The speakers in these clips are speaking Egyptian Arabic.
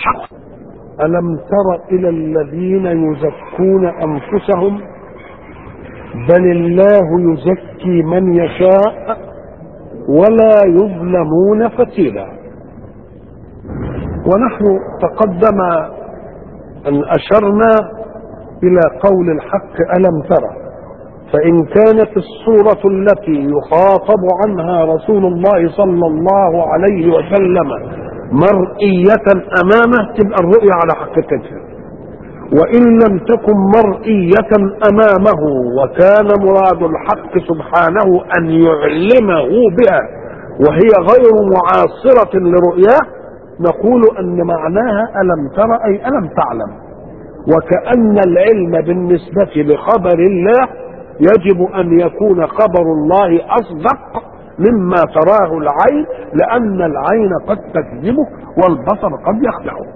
حق ألم تر إلى الذين يزكون أنفسهم بل الله يزكي من يشاء ولا يظلمون فتيلا ونحن تقدم أن أشرنا إلى قول الحق ألم ترى فإن كانت الصورة التي يخاطب عنها رسول الله صلى الله عليه وسلم مرئية أمامه تبقى الرؤيا على حقيقتها وإن لم تكن مرئية أمامه وكان مراد الحق سبحانه أن يعلمه بها وهي غير معاصرة لرؤياه نقول أن معناها ألم ترى أي ألم تعلم وكأن العلم بالنسبة لخبر الله يجب أن يكون خبر الله أصدق مما تراه العين لأن العين قد تكذبك والبصر قد يخدعك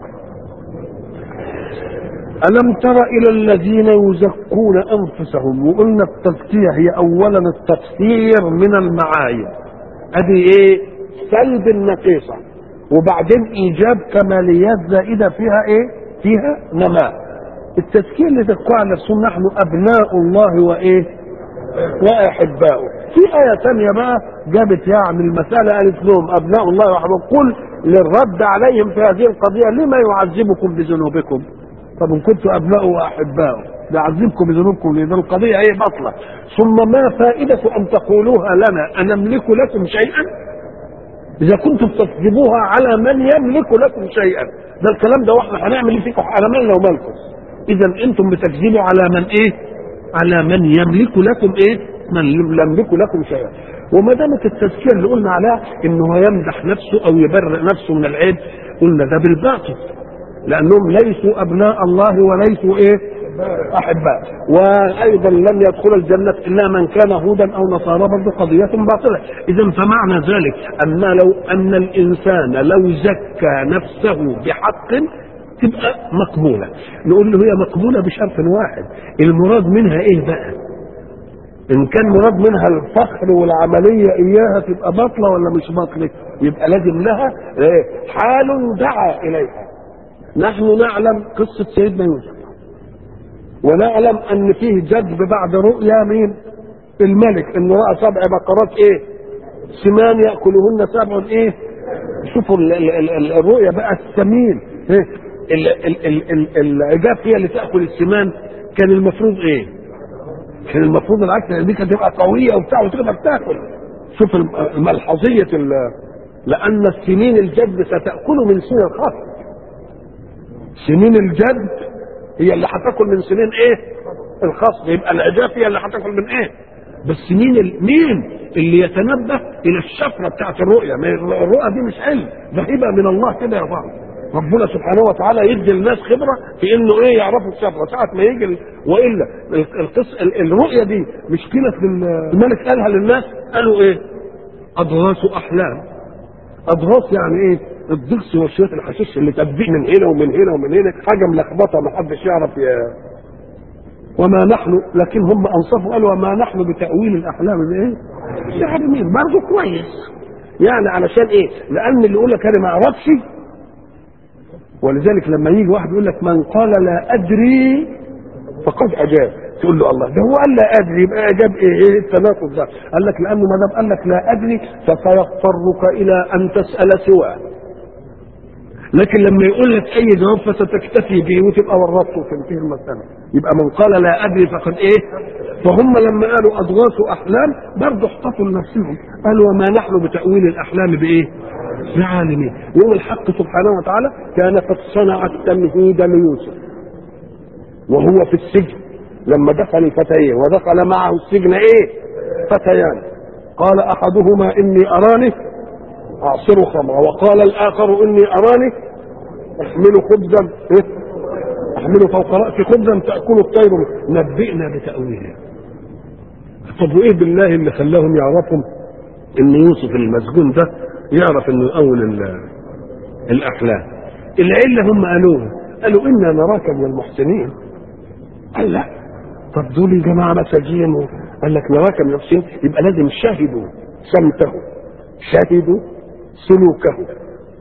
ألم تر إلى الذين يزكون أنفسهم وقلنا التزكية هي أولا التطهير من المعايب أدي إيه سلب النقيصة وبعدين إيجاب كماليات زائدة فيها إيه فيها نماء التزكية اللي تذكرها على نفسهم نحن أبناء الله وإيه وأحباؤه في آية ثانية بقى جابت يعني المسألة قالت لهم أبناء الله وأحباؤه قل للرد عليهم في هذه القضية لما يعذبكم بذنوبكم طب إن كنتم أبناء وأحباؤه يعذبكم بذنوبكم لأن القضية هي بطلة ثم ما فائدة أن تقولوها لنا أنملك لكم شيئا إذا كنتم تكذبوها على من يملك لكم شيئا ده الكلام ده واحنا هنعمل ايه فيكم على مالنا ومالكم إذا أنتم بتكذبوا على من إيه؟ على من يملك لكم إيه؟ من يملك لكم شيئا وما دامت التزكيه اللي قلنا عليها انه يمدح نفسه او يبرئ نفسه من العيب قلنا ده بالباطل لانهم ليسوا ابناء الله وليسوا ايه احباء وايضا لم يدخل الجنه الا من كان هودا او نصارى برضه قضيه باطله اذا فمعنى ذلك ان لو ان الانسان لو زكى نفسه بحق تبقى مقبوله نقول له هي مقبوله بشرط واحد المراد منها ايه بقى ان كان مراد منها الفخر والعمليه اياها تبقى باطله ولا مش باطله يبقى لازم لها إيه؟ حال دعا اليها نحن نعلم قصه سيدنا يوسف ونعلم ان فيه جذب بعد رؤيا مين الملك انه راى سبع بقرات ايه سمان ياكلهن سبع ايه شوفوا ال ال ال الرؤيا بقى السمين إيه؟ العجاف هي اللي تاكل السمان كان المفروض ايه كان المفروض العكس دي كانت تبقى قويه وبتاع وتقدر تاكل شوف الملحظيه لان السنين الجد ستاكل من سنين الخصم سنين الجد هي اللي هتاكل من سنين ايه الخصم يبقى العجاف هي اللي هتاكل من ايه بس مين ال... مين اللي يتنبه الى الشفره بتاعت الرؤيه ما الرؤيه دي مش علم ده هبه من الله كده يا بعض ربنا سبحانه وتعالى يدي الناس خبره في انه ايه يعرفوا الشفره ساعه ما يجي ال... والا القص الرؤيه دي مش كانت الملك قالها للناس قالوا ايه؟ اضغاث احلام اضغاث يعني ايه؟ الضغط وشويه الحشيش اللي تبديع من هنا ومن هنا ومن هنا حاجه ملخبطه ما حدش يعرف يا وما نحن لكن هم انصفوا قالوا وما نحن بتاويل الاحلام بايه؟ عالمين برضه كويس يعني علشان ايه؟ لان اللي يقول لك انا ما اعرفش ولذلك لما يجي واحد يقول لك من قال لا ادري فقد اجاب تقول له الله ده هو قال لا ادري يبقى اجاب ايه ايه التناقض ده قال لك لانه ما دام قال لك لا ادري فسيضطرك الى ان تسال سواه لكن لما يقول لك اي جواب فستكتفي به وتبقى ورطته وتنتهي المساله يبقى من قال لا ادري فقد ايه فهم لما قالوا اضغاث احلام برضه احتطوا لنفسهم قالوا وما نحن بتاويل الاحلام بايه بعالمين يوم الحق سبحانه وتعالى كان قد صنع التمهيد ليوسف وهو في السجن لما دخل الفتيين ودخل معه السجن ايه فتيان قال احدهما اني اراني اعصر خمرا وقال الاخر اني اراني احمل خبزا إيه؟ احمل فوق راسي خبزا تاكل الطير نبئنا بتاويله طب وايه بالله اللي خلاهم يعرفوا ان يوسف المسجون ده يعرف انه اول الاحلام العله هم قالوها قالوا انا نراك من المحسنين قال لا طب دول الجماعه مساجين قال لك نراك من المحسنين يبقى لازم شهدوا سمته شهدوا سلوكه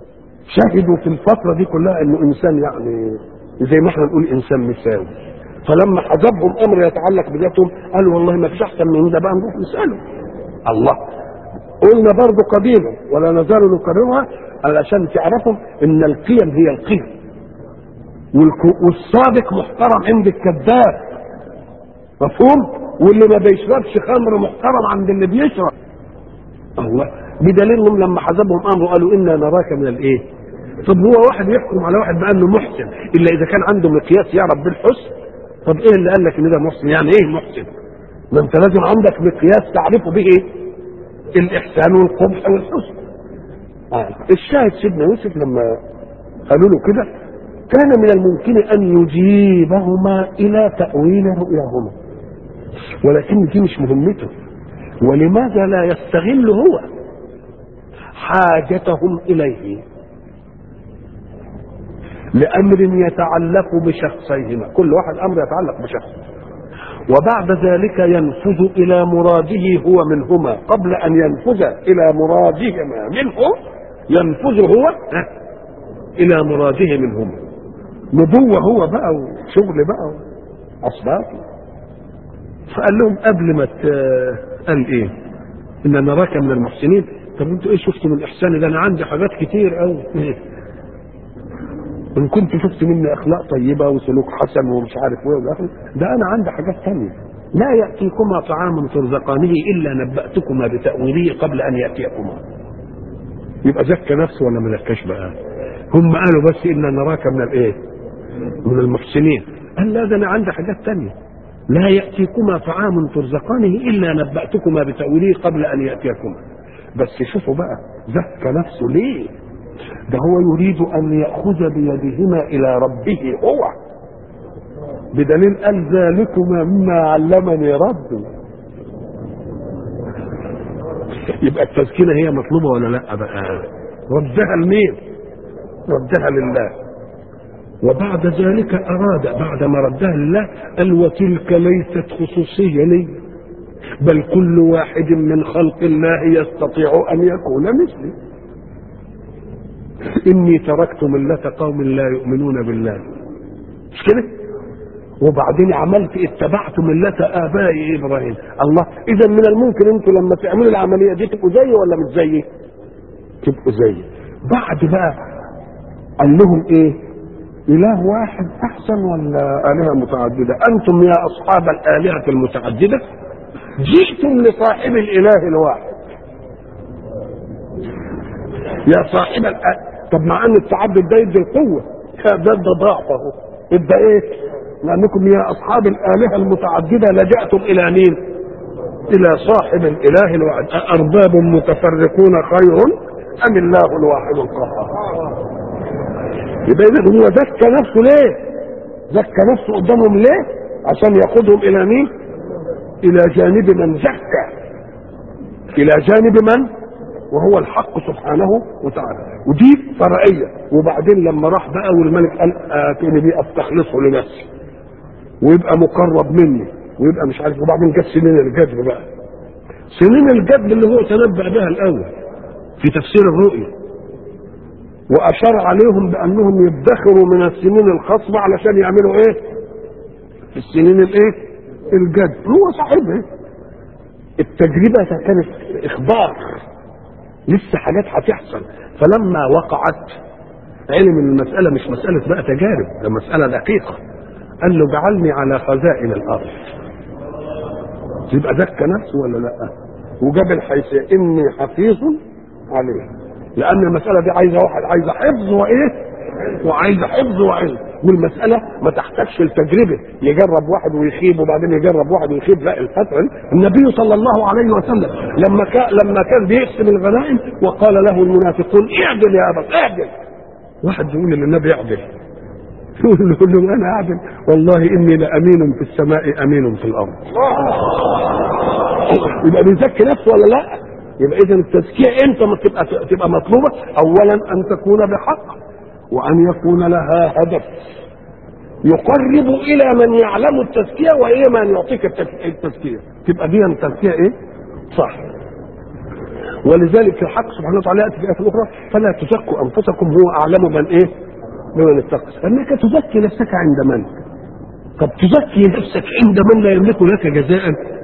شهدوا في الفتره دي كلها انه انسان يعني زي ما احنا نقول انسان مساوي فلما حجبهم امر يتعلق بذاتهم قالوا والله ما فيش احسن من ده بقى نروح نساله الله قلنا برضه قديما ولا نزال نكررها علشان تعرفوا ان القيم هي القيم والك- والصادق محترم عند الكذاب مفهوم واللي ما بيشربش خمر محترم عند اللي بيشرب الله بدليل انهم لما حسبهم امره قالوا انا نراك من الايه طب هو واحد يحكم على واحد بانه محسن الا اذا كان عنده مقياس يعرف بالحسن طب ايه اللي قال لك ان ده محسن يعني ايه محسن ما انت لازم عندك مقياس تعرفه به ايه الاحسان والقبح والحسن آه. الشاهد سيدنا يوسف لما قالوا له كده كان من الممكن ان يجيبهما الى تاويل رؤياهما ولكن دي مش مهمته ولماذا لا يستغل هو حاجتهم اليه لامر يتعلق بشخصيهما كل واحد امر يتعلق بشخص وبعد ذلك ينفذ الى مراده هو منهما قبل ان ينفذ الى مرادهما منه ينفذ هو الى مراده منهما نبوة هو بقى وشغل بقى أصباط فقال لهم قبل ما ت- قال ايه ان نراك من المحسنين طب انتوا ايه شفتوا من احساني ده انا عندي حاجات كتير قوي ان كنت شفت مني اخلاق طيبه وسلوك حسن ومش عارف ايه والآخر، ده انا عندي حاجات تانية لا ياتيكما طعام ترزقانه الا نباتكما بتاويله قبل ان ياتيكما يبقى زكى نفسه ولا ما زكاش بقى هم قالوا بس انا نراك من الايه من المحسنين قال لا ده انا عندي حاجات تانية لا ياتيكما طعام ترزقانه الا نباتكما بتاويله قبل ان ياتيكما بس شوفوا بقى زكى نفسه ليه ده هو يريد ان ياخذ بيدهما الى ربه هو بدليل قال ذلكما مما علمني ربي يبقى التزكيه هي مطلوبه ولا لا بقى ردها لمين ردها لله وبعد ذلك اراد بعد ما ردها لله قال وتلك ليست خصوصيه لي بل كل واحد من خلق الله يستطيع ان يكون مثلي اني تركت مله قوم لا يؤمنون بالله مش كده وبعدين عملت اتبعت ملة آبائي إبراهيم الله إذا من الممكن أنتوا لما تعملوا العملية دي تبقوا زيي ولا مش زيي تبقوا زيي بعد بقى قال لهم إيه إله واحد أحسن ولا آلهة متعددة أنتم يا أصحاب الآلهة المتعددة جئتم لصاحب الإله الواحد يا صاحب الآلهة طب مع أن التعدد ده يدي القوة ده ده ضعفه يبقى إيه لأنكم يا أصحاب الآلهة المتعددة لجأتم إلى مين؟ إلى صاحب الإله الواحد أأرباب متفرقون خير أم الله الواحد القهار؟ يبقى إذا هو زكى نفسه ليه؟ زكى نفسه قدامهم ليه؟ عشان ياخذهم إلى مين؟ إلى جانب من زكى إلى جانب من؟ وهو الحق سبحانه وتعالى ودي فرعية وبعدين لما راح بقى والملك قال آتوني بيه أستخلصه لنفسي ويبقى مقرب مني ويبقى مش عارف وبعدين جت سنين الجذب بقى سنين الجذب اللي هو تنبأ بها الأول في تفسير الرؤيا وأشار عليهم بأنهم يدخروا من السنين الخصبة علشان يعملوا إيه؟ في السنين الإيه؟ الجذب هو صاحبها التجربة كانت إخبار لسه حاجات هتحصل فلما وقعت علم ان المسألة مش مسألة بقى تجارب ده مسألة دقيقة قال له جعلني على خزائن الارض يبقى زكى نفسه ولا لا وجاب الحيثية اني حفيظ عليه لان المسألة دي عايزة واحد عايزة حفظ وايه وعايزة حفظ وعلم والمسألة ما تحتاجش التجربة يجرب واحد ويخيب وبعدين يجرب واحد ويخيب لا الفترة النبي صلى الله عليه وسلم لما كان لما كان بيقسم الغنائم وقال له المنافقون اعدل يا ابا اعدل واحد يقول للنبي اعدل يقول له, له انا اعدل والله اني لامين في السماء امين في الارض يبقى بيزكي نفسه ولا لا يبقى اذا التزكيه امتى ما تبقى تبقى مطلوبه اولا ان تكون بحق وان يكون لها هدف يقرب الى من يعلم التزكيه والى من يعطيك التزكيه تبقى دي التزكيه ايه صح ولذلك الحق سبحانه وتعالى ياتي في الايه الاخرى فلا تزكوا انفسكم هو اعلم من ايه؟ بمن اتقى انك تزكي نفسك عند من؟ طب تزكي نفسك عند من لا يملك لك جزاء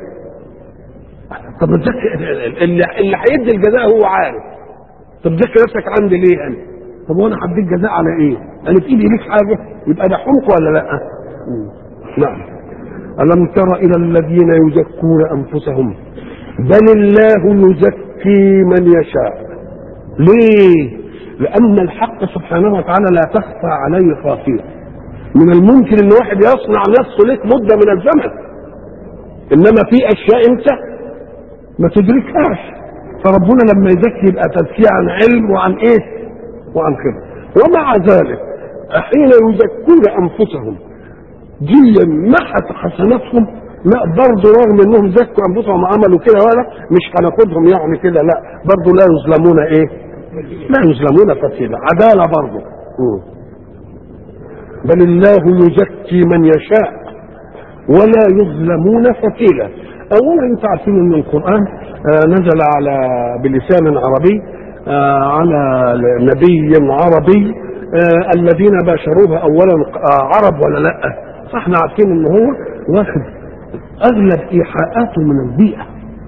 طب تزكي اللي اللي هيدي الجزاء هو عارف طب تزكي نفسك عندي ليه انا؟ طب وانا هديك جزاء على ايه؟ انا في ايدي ليك حاجه يبقى ده حمق ولا لا؟ نعم الم تر الى الذين يزكون انفسهم بل الله يزكي من يشاء ليه؟ لأن الحق سبحانه وتعالى لا تخفى عليه خافية من الممكن ان واحد يصنع نفسه لك مدة من الزمن انما في اشياء انت ما تدركهاش فربنا لما يزكي يبقى تزكية عن علم وعن ايه وعن خبرة ومع ذلك حين يزكون انفسهم دي محت حسناتهم لا برضه رغم انهم زكوا انفسهم وعملوا كده ولا مش هناخدهم يعني كده لا برضه لا يظلمون ايه لا يظلمون فتيلا عدالة برضه بل الله يزكي من يشاء ولا يظلمون فتيلا اولا انتم عارفين ان القران آه نزل على بلسان عربي آه على نبي عربي آه الذين باشروها اولا عرب ولا لا فاحنا عارفين ان هو واخد اغلب ايحاءاته من البيئه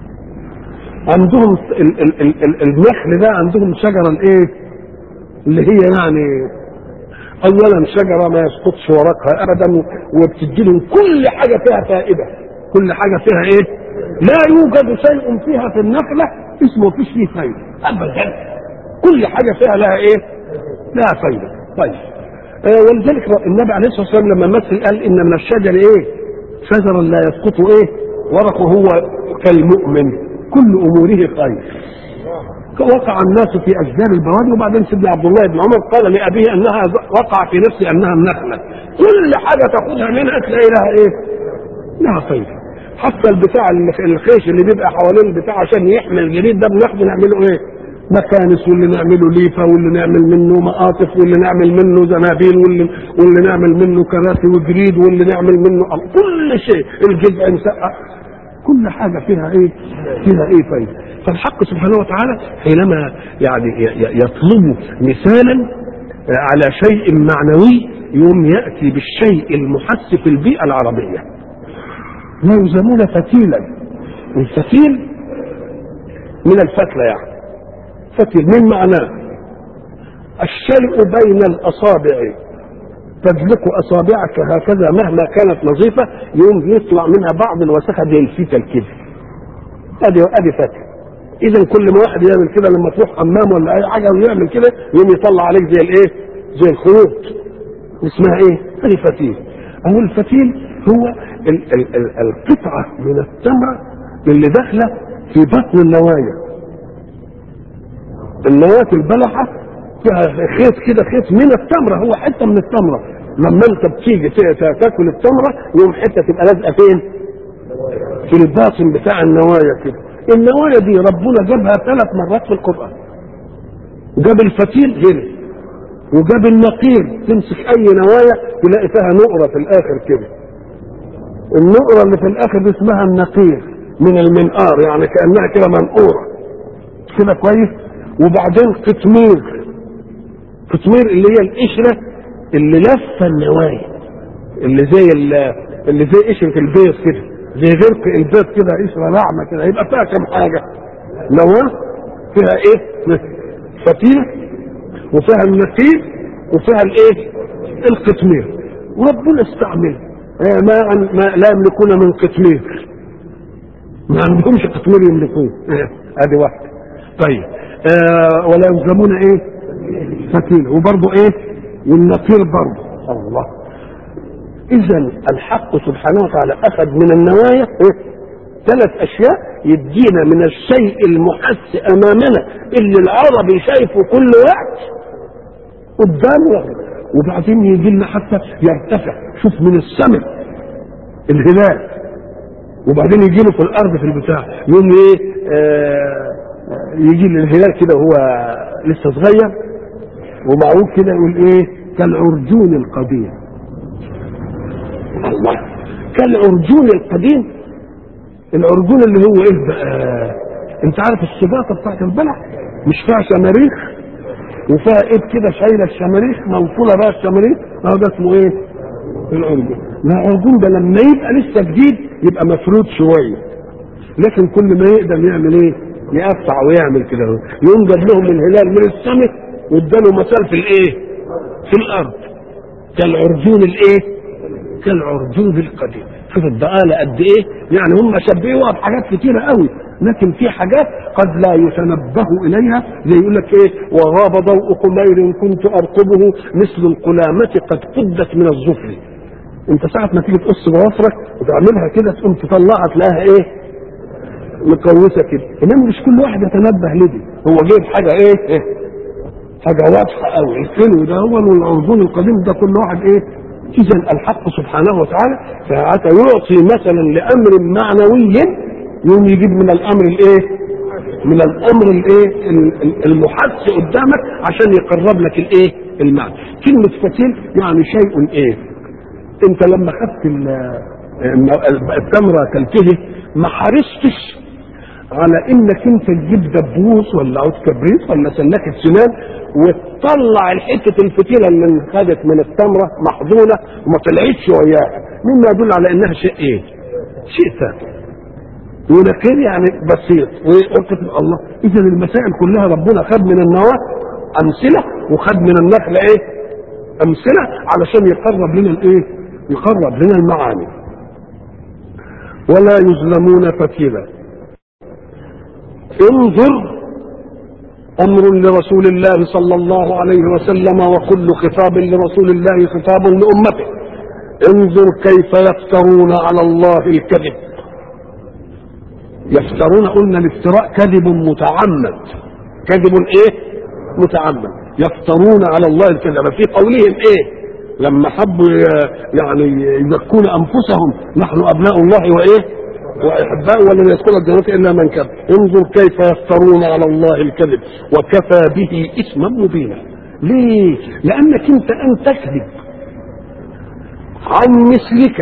عندهم ال- ال- ال- ال- النخل ده عندهم شجره الايه اللي هي يعني اولا شجره ما يسقطش ورقها ابدا وبتدي لهم كل حاجه فيها فائده كل حاجه فيها ايه لا يوجد شيء فيها في النخله اسمه فيش فيه فايده ابدا كل حاجه فيها لها ايه لها فايده طيب آه ولذلك النبي عليه الصلاه والسلام لما مثل قال ان من الشجر ايه شجرا لا يسقط ايه ورقه هو كالمؤمن كل اموره خير وقع الناس في اشجار البوادي وبعدين سيدنا عبد الله بن عمر قال لابيه انها وقع في نفسي انها النخله كل حاجه تاخذها منها تلاقي لها ايه؟ لها فايده حتى البتاع اللي- الخيش اللي بيبقى حوالين البتاع عشان يحمي الجريد ده بناخده نعمله ايه؟ مكانس واللي نعمله ليفه واللي نعمل منه مقاطف واللي نعمل منه زنابيل واللي واللي نعمل منه كراسي وجريد واللي نعمل منه كل شيء الجذع مسقع كل حاجه فيها ايه؟ فيها ايه فايده فالحق سبحانه وتعالى حينما يعني ي- ي- يطلب مثالا على شيء معنوي يوم ياتي بالشيء المحس في البيئه العربيه لا يلزمون فتيلا الفتيل من الفتله يعني فتيل من معناه الشيء بين الاصابع تدلك اصابعك هكذا مهما كانت نظيفه يوم يطلع منها بعض الوسخه زي الفتل كده ادي ادي فتل اذا كل ما واحد يعمل كده لما تروح حمام ولا اي حاجه ويعمل كده يوم يطلع عليك زي الايه زي الخيوط اسمها ايه هذه فتيل او الفتيل هو ال ال ال القطعه من التمره اللي داخله في بطن النوايا النواة البلحه فيها خيط كده خيط من التمره هو حته من التمره لما انت بتيجي ت- ت- تاكل التمره يوم حته تبقى لازقه فين؟ في الباطن بتاع النوايا كده النوايا دي ربنا جابها ثلاث مرات في القرآن جاب الفتيل هنا وجاب النقير تمسك اي نوايا تلاقي فيها نقرة في الاخر كده النقرة اللي في الاخر دي اسمها النقير من المنقار يعني كأنها كده منقورة كده كويس وبعدين قطمير قطمير اللي هي القشرة اللي لفة النوايا اللي زي ال- اللي زي قشرة البيض كده زي غرق البيض كده قشرة ناعمة كده يبقى فيها كم حاجة نواة فيها ايه؟ فتيل وفيها النسيج وفيها الايه؟ القطمير وربنا استعمل آه، ما, ما لا يملكون من قطمير ما عندهمش قطمير يملكوه آه، ادي واحده طيب آه ولا يلزمون ايه؟ فتيل وبرضه ايه؟ والنقير برضه الله اذا الحق سبحانه وتعالى اخذ من النوايا إيه؟ ثلاث اشياء يدينا من الشيء المحس امامنا اللي العربي شايفه كل وقت قدامه وبعدين يجي لنا حتى يرتفع شوف من السماء الهلال وبعدين يجي له في الارض في البتاع يوم ايه آه يجي الهلال كده هو لسه صغير ومعروف كده يقول ايه كالعرجون القديم الله كالعرجون القديم العرجون اللي هو ايه بقى انت عارف السباطه بتاعت البلح مش فيها شماريخ وفيها ايد كده شايله الشماريخ موصوله بقى الشماريخ اه ده اسمه ايه؟ العرجون العرجون ده لما يبقى لسه جديد يبقى مفروض شويه لكن كل ما يقدر يعمل ايه؟ يقطع ويعمل كده يقوم جاب لهم الهلال من السماء واداله مثال في الايه؟ في الارض كالعرجون الايه؟ كالعرجون القديم شوف الدقالة قد ايه يعني هم شبهوها بحاجات كتيرة قوي لكن في حاجات قد لا يتنبه اليها زي يقول لك ايه وغاب ضوء قمير كنت ارقبه مثل القلامة قد قدت من الظفر انت ساعة ما تيجي تقص بوفرك وتعملها كده تقوم تطلعها تلاقيها ايه مقوسة كده انما مش كل واحد يتنبه لدي هو جايب حاجة ايه, إيه؟ حاجة واضحة قوي الحلو ده هو والعرضون القديم ده كل واحد ايه اذا الحق سبحانه وتعالى ساعات يعطي مثلا لامر معنوي يوم يجيب من الامر الايه من الامر الايه المحس قدامك عشان يقرب لك الايه المعنى كلمه فتيل يعني شيء ايه انت لما خدت التمره اكلته ما حرصتش على انك انت تجيب دبوس ولا عود كبريت ولا سلاكه سنان وتطلع الحته الفتيله اللي خدت من التمره محضونه وما طلعتش وياها مما يدل على انها شيء ايه؟ شيء ثابت ونكير يعني بسيط وقلت الله اذا المسائل كلها ربنا خد من النواه امثله وخد من النخل ايه؟ امثله علشان يقرب لنا الايه؟ يقرب لنا المعاني ولا يظلمون فتيلا انظر امر لرسول الله صلى الله عليه وسلم وكل خطاب لرسول الله خطاب لامته انظر كيف يفترون على الله الكذب يفترون قلنا الافتراء كذب متعمد كذب ايه متعمد يفترون على الله الكذب في قولهم ايه لما حبوا يعني يزكون انفسهم نحن ابناء الله وايه واحباء ولن يدخل الجنه الا من كذب انظر كيف يفترون على الله الكذب وكفى به اثما مبينا ليه لانك انت ان تكذب عن مثلك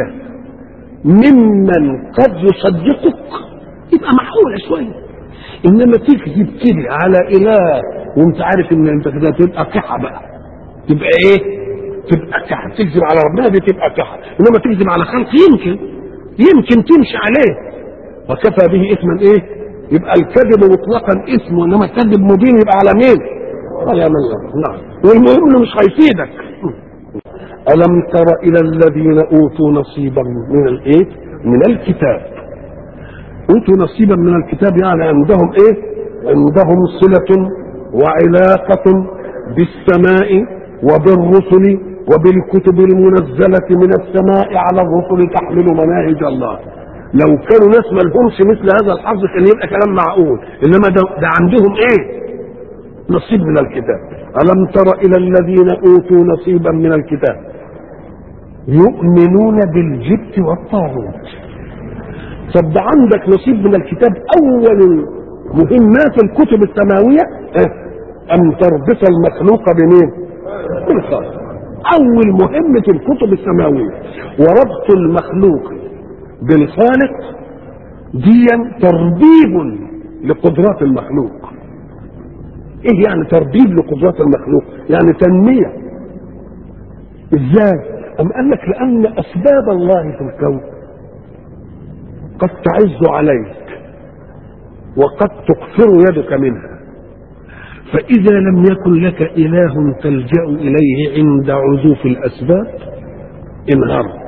ممن قد يصدقك يبقى معقوله شويه انما تكذب كده على اله وانت عارف ان انت كده تبقى كحه بقى تبقى ايه تبقى كحه تكذب على ربنا دي تبقى كحه انما تكذب على خلق يمكن يمكن تمشي عليه وكفى به اثما ايه يبقى الكذب مطلقا اسم وانما الكذب مبين يبقى على مين على من نعم والمهم انه مش هيفيدك الم تر الى الذين اوتوا نصيبا من الايه من الكتاب اوتوا نصيبا من الكتاب يعني عندهم ايه عندهم صله وعلاقه بالسماء وبالرسل وبالكتب المنزلة من السماء على الرسل تحمل مناهج الله لو كانوا ناس ما لهمش مثل هذا الحظ كان يبقى كلام معقول انما ده, ده عندهم ايه نصيب من الكتاب الم تر الى الذين اوتوا نصيبا من الكتاب يؤمنون بالجبت والطاغوت طب ده عندك نصيب من الكتاب اول مهمات الكتب السماويه ان تربط المخلوق بمين بالخالق اول مهمة الكتب السماوية وربط المخلوق بالخالق ديا تربيب لقدرات المخلوق ايه يعني تربيب لقدرات المخلوق يعني تنمية ازاي ام قال لك لان اسباب الله في الكون قد تعز عليك وقد تقصر يدك منها فإذا لم يكن لك إله تلجأ إليه عند عزوف الأسباب انهارت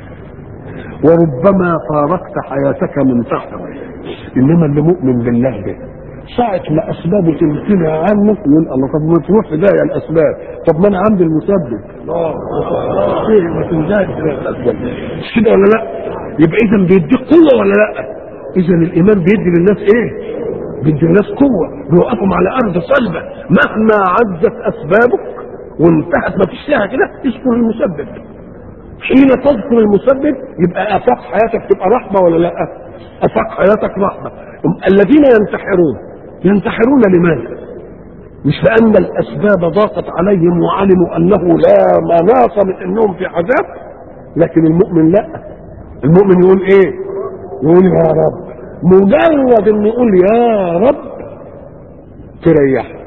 وربما فارقت حياتك منتحرا إنما اللي مؤمن بالله به ساعة ما أسبابه تمتنع عنك يقول الله طب ما تروح هدايا الأسباب طب ما أنا عندي المسبب إيه ما تنزاش الأسباب مش كده ولا لا؟ يبقى إذا بيديك قوة ولا لا؟ إذا الإيمان بيدي للناس إيه؟ بيدي الناس قوة بيوقفهم على أرض صلبة مهما عزت أسبابك وانتهت ما فيش لها كده اذكر المسبب حين تذكر المسبب يبقى آفاق حياتك تبقى رحمة ولا لا؟ آفاق حياتك رحمة الذين ينتحرون ينتحرون لماذا؟ مش لأن الأسباب ضاقت عليهم وعلموا أنه لا مناص من أنهم في عذاب لكن المؤمن لا المؤمن يقول إيه؟ يقول يا رب مجرد انه يقول يا رب تريح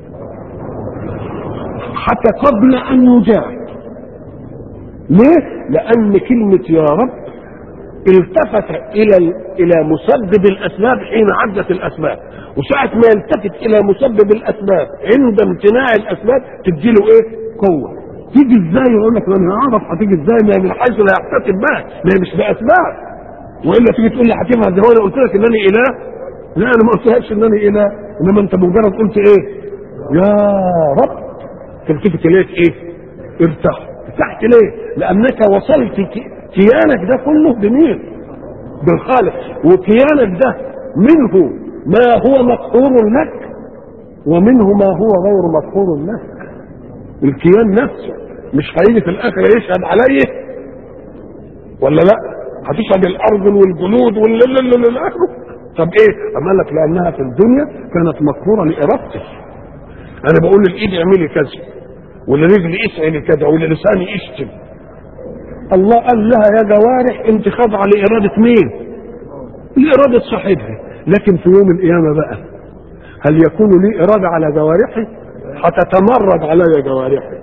حتى قبل ان يجاهد ليه؟ لان كلمة يا رب التفت الى الى مسبب الاسباب حين عدت الاسباب وساعة ما يلتفت الى مسبب الاسباب عند امتناع الاسباب تديله ايه؟ قوة تيجي ازاي يقول لك انا اعرف هتيجي ازاي ما هي من حيث لا يحتسب بها ما هي مش باسباب والا تيجي تقول لي هتفهم زي ما انا قلت لك انني اله لا انا ما قلتلكش انني اله انما انت مجرد قلت ايه يا رب تلتفت اليك ايه ارتاح ارتحت ليه لانك وصلت كيانك ده كله بمين بالخالق وكيانك ده منه ما هو مقهور لك ومنه ما هو غير مقهور لك الكيان نفسه مش هيجي في الاخر يشهد عليه ولا لا هتشهد الارض والجنود واللي اخره طب ايه اما لك لانها في الدنيا كانت مقهوره لارادته انا بقول للايد اعملي كذا ولرجلي اسعلي كذا وللساني اشتم الله قال لها يا جوارح انت خاضعه لاراده مين لاراده صاحبها لكن في يوم القيامه بقى هل يكون لي اراده على جوارحي هتتمرد علي جوارحي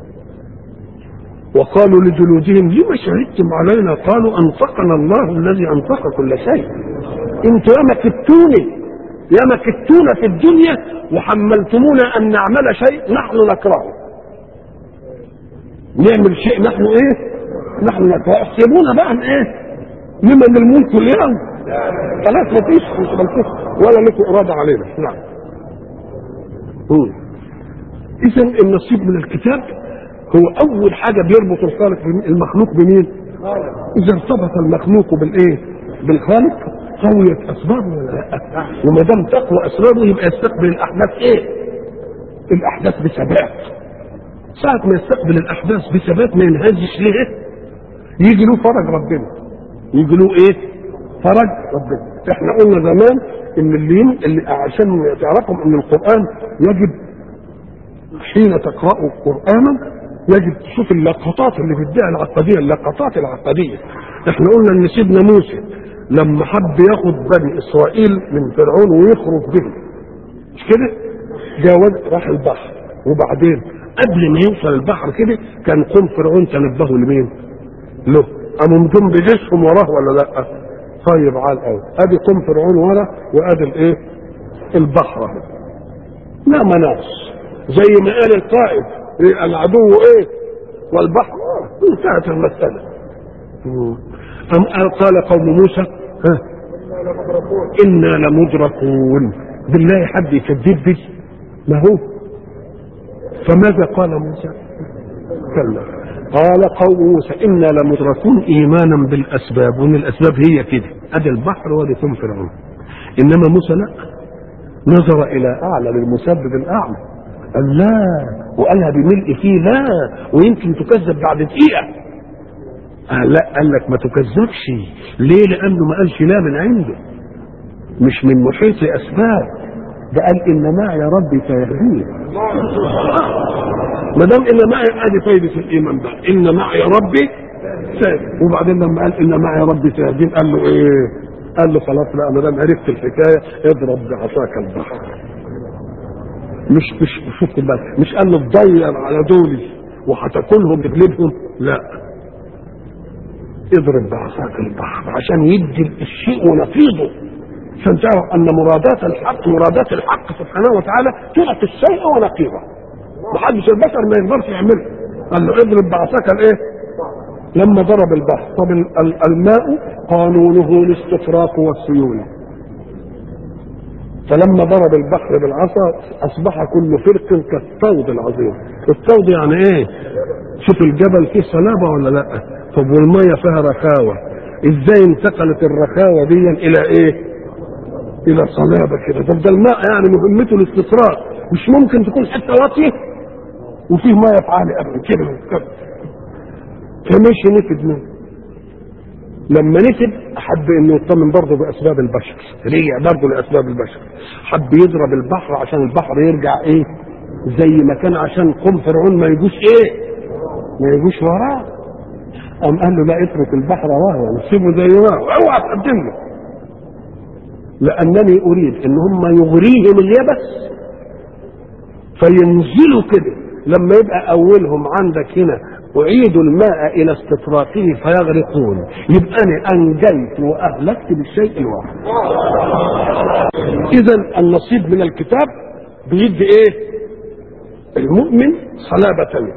وقالوا لجلودهم لما شهدتم علينا قالوا انطقنا الله الذي انطق كل شيء انتوا يا مكتوني يا مكتونا في الدنيا وحملتمونا ان نعمل شيء نحن نكرهه نعمل شيء نحن ايه نحن نكرهه احسبونا بقى ايه لمن الملك اليوم خلاص ما فيش مش ملكوش ولا لكم اراده علينا نعم اذا النصيب من الكتاب هو اول حاجه بيربط الخالق المخلوق بمين اذا ارتبط المخلوق بالايه بالخالق قويت اسبابه ولا لا وما دام تقوى اسبابه يبقى يستقبل الاحداث ايه الاحداث بثبات ساعة ما يستقبل الاحداث بثبات ما ينهزش ليه يجي له فرج ربنا يجي له ايه فرج ربنا احنا قلنا زمان ان اللي, اللي عشان تعرفهم ان القران يجب حين تقرأوا قرآنا يجب تشوف اللقطات اللي بيديها العقدية اللقطات العقدية احنا قلنا ان سيدنا موسى لما حب ياخد بني اسرائيل من فرعون ويخرج بهم مش كده جاوز راح البحر وبعدين قبل ما يوصل البحر كده كان قوم فرعون تنبهوا لمين له قاموا مدوم بجيشهم وراه ولا لا طيب عال قوي ادي قوم فرعون ورا وادي الايه البحر اهو لا مناص زي ما قال القائد إيه العدو ايه والبحر انتهت المسألة أم قال قوم موسى ها إنا لمدركون بالله حد يكذب بي ما هو فماذا قال موسى كلا قال قوم موسى إنا لمدركون إيمانا بالأسباب وإن الأسباب هي كده أدي البحر وادي ثم فرعون إنما موسى لا نظر إلى أعلى للمسبب الأعلى قال لا وقالها بملء فيه لا ويمكن تكذب بعد دقيقة قال لا قال لك ما تكذبش ليه لأنه ما قالش لا من عنده مش من محيط أسباب ده قال إن معي ربي سيهدين ما دام إن معي ادي فايدة الإيمان بقى إن معي ربي سيهدين وبعدين لما قال إن معي ربي سيهدين قال له إيه؟ قال له خلاص لا ما دام عرفت الحكاية اضرب بعصاك البحر مش مش شوف بالك مش قال له تضير على دولي وهتاكلهم تغلبهم لا اضرب بعصاك البحر عشان يدي الشيء ونقيضه عشان تعرف ان مرادات الحق مرادات الحق سبحانه وتعالى تعطي الشيء ونقيضه محدش البشر ما يقدرش يعمله قال له اضرب بعصاك الايه لما ضرب البحر طب الماء قانونه الاستفراق والسيول فلما ضرب البحر بالعصا اصبح كل فرق كالطود العظيم الطود يعني ايه شوف الجبل فيه صلابه ولا لا طب والميه فيها رخاوه ازاي انتقلت الرخاوه دي الى ايه الى صلابه كده طب ده الماء يعني مهمته الاستفراغ مش ممكن تكون حته واطيه وفيه ميه في عالي قبل كده فمشي نفد منه لما نسب حب انه يطمن برضه باسباب البشر رجع برضه لاسباب البشر حب يضرب البحر عشان البحر يرجع ايه زي ما كان عشان قوم فرعون ما يجوش ايه ما يجوش وراه قام قال له لا اترك البحر وهو وسيبه زي ما هو اوعى تقدم له لانني اريد ان هم يغريهم اليبس فينزلوا كده لما يبقى اولهم عندك هنا اعيد الماء الى استطراقه فيغرقون يبقى انا انجيت واهلكت بالشيء الواحد اذا النصيب من الكتاب بيدي ايه المؤمن صلابة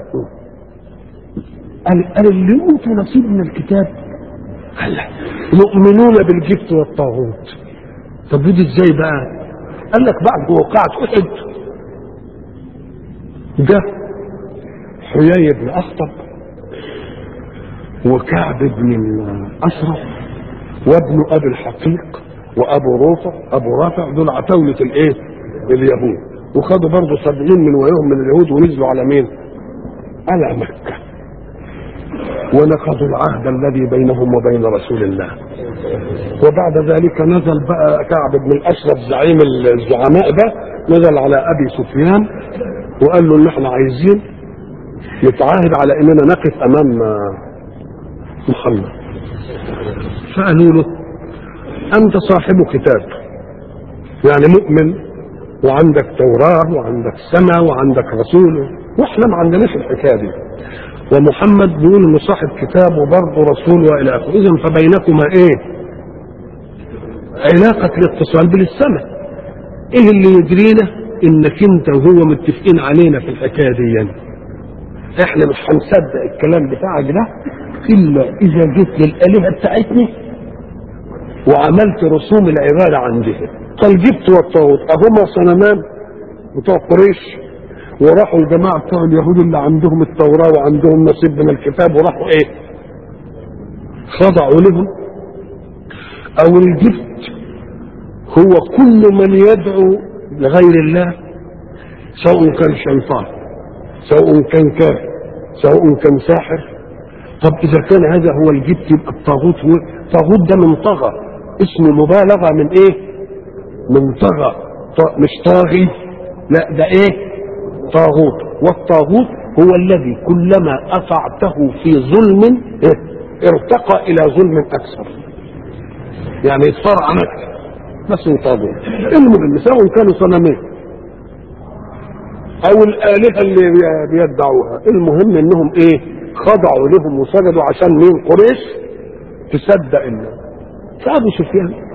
قال قال اللي اوتوا نصيب من الكتاب قال لا يؤمنون بالجبت والطاغوت طب ودي ازاي بقى قال لك بعد وقعت احد ده حيي بن اخطب وكعب بن الاشرف وابن ابي الحقيق وابو رافع ابو رافع دول عتاولة الايه اليهود وخدوا برضه سبعين من وياهم من اليهود ونزلوا على مين على مكة ونقضوا العهد الذي بينهم وبين رسول الله وبعد ذلك نزل بقى كعب بن الاشرف زعيم الزعماء ده نزل على ابي سفيان وقال له ان احنا عايزين نتعاهد على اننا نقف امام محمد فقالوا له انت صاحب كتاب يعني مؤمن وعندك توراة وعندك سماء وعندك رسول واحنا ما عندناش الحكايه دي ومحمد بيقول انه صاحب كتاب وبرضه رسول والى اخره اذا فبينكما ايه؟ علاقة الاتصال بالسماء ايه اللي يدرينا انك انت وهو متفقين علينا في الحكايه دي يعني. احنا مش هنصدق الكلام بتاعك ده الا اذا جيت للالهه بتاعتنا وعملت رسوم العباده عندهم فالجبت والطاغوت اهما صنمان بتوع قريش وراحوا الجماعه بتوع اليهود اللي عندهم التوراه وعندهم نصيب من الكتاب وراحوا ايه؟ خضعوا لهم او الجبت هو كل من يدعو لغير الله سواء كان شيطان سواء كان كافر سواء كان ساحر طب اذا كان هذا هو الجبت يبقى الطاغوت هو الطاغوت ده من طغى اسمه مبالغه من ايه؟ من طغى ط- مش طاغي لا ده ايه؟ طاغوت والطاغوت هو الذي كلما اطعته في ظلم إيه؟ ارتقى الى ظلم اكثر يعني يتصارع عنك بس طاغوت المهم سواء كانوا صنمين او الالهه اللي بي- بيدعوها المهم انهم ايه خضعوا لهم وسجدوا عشان مين قريش تصدق الله فابو سفيان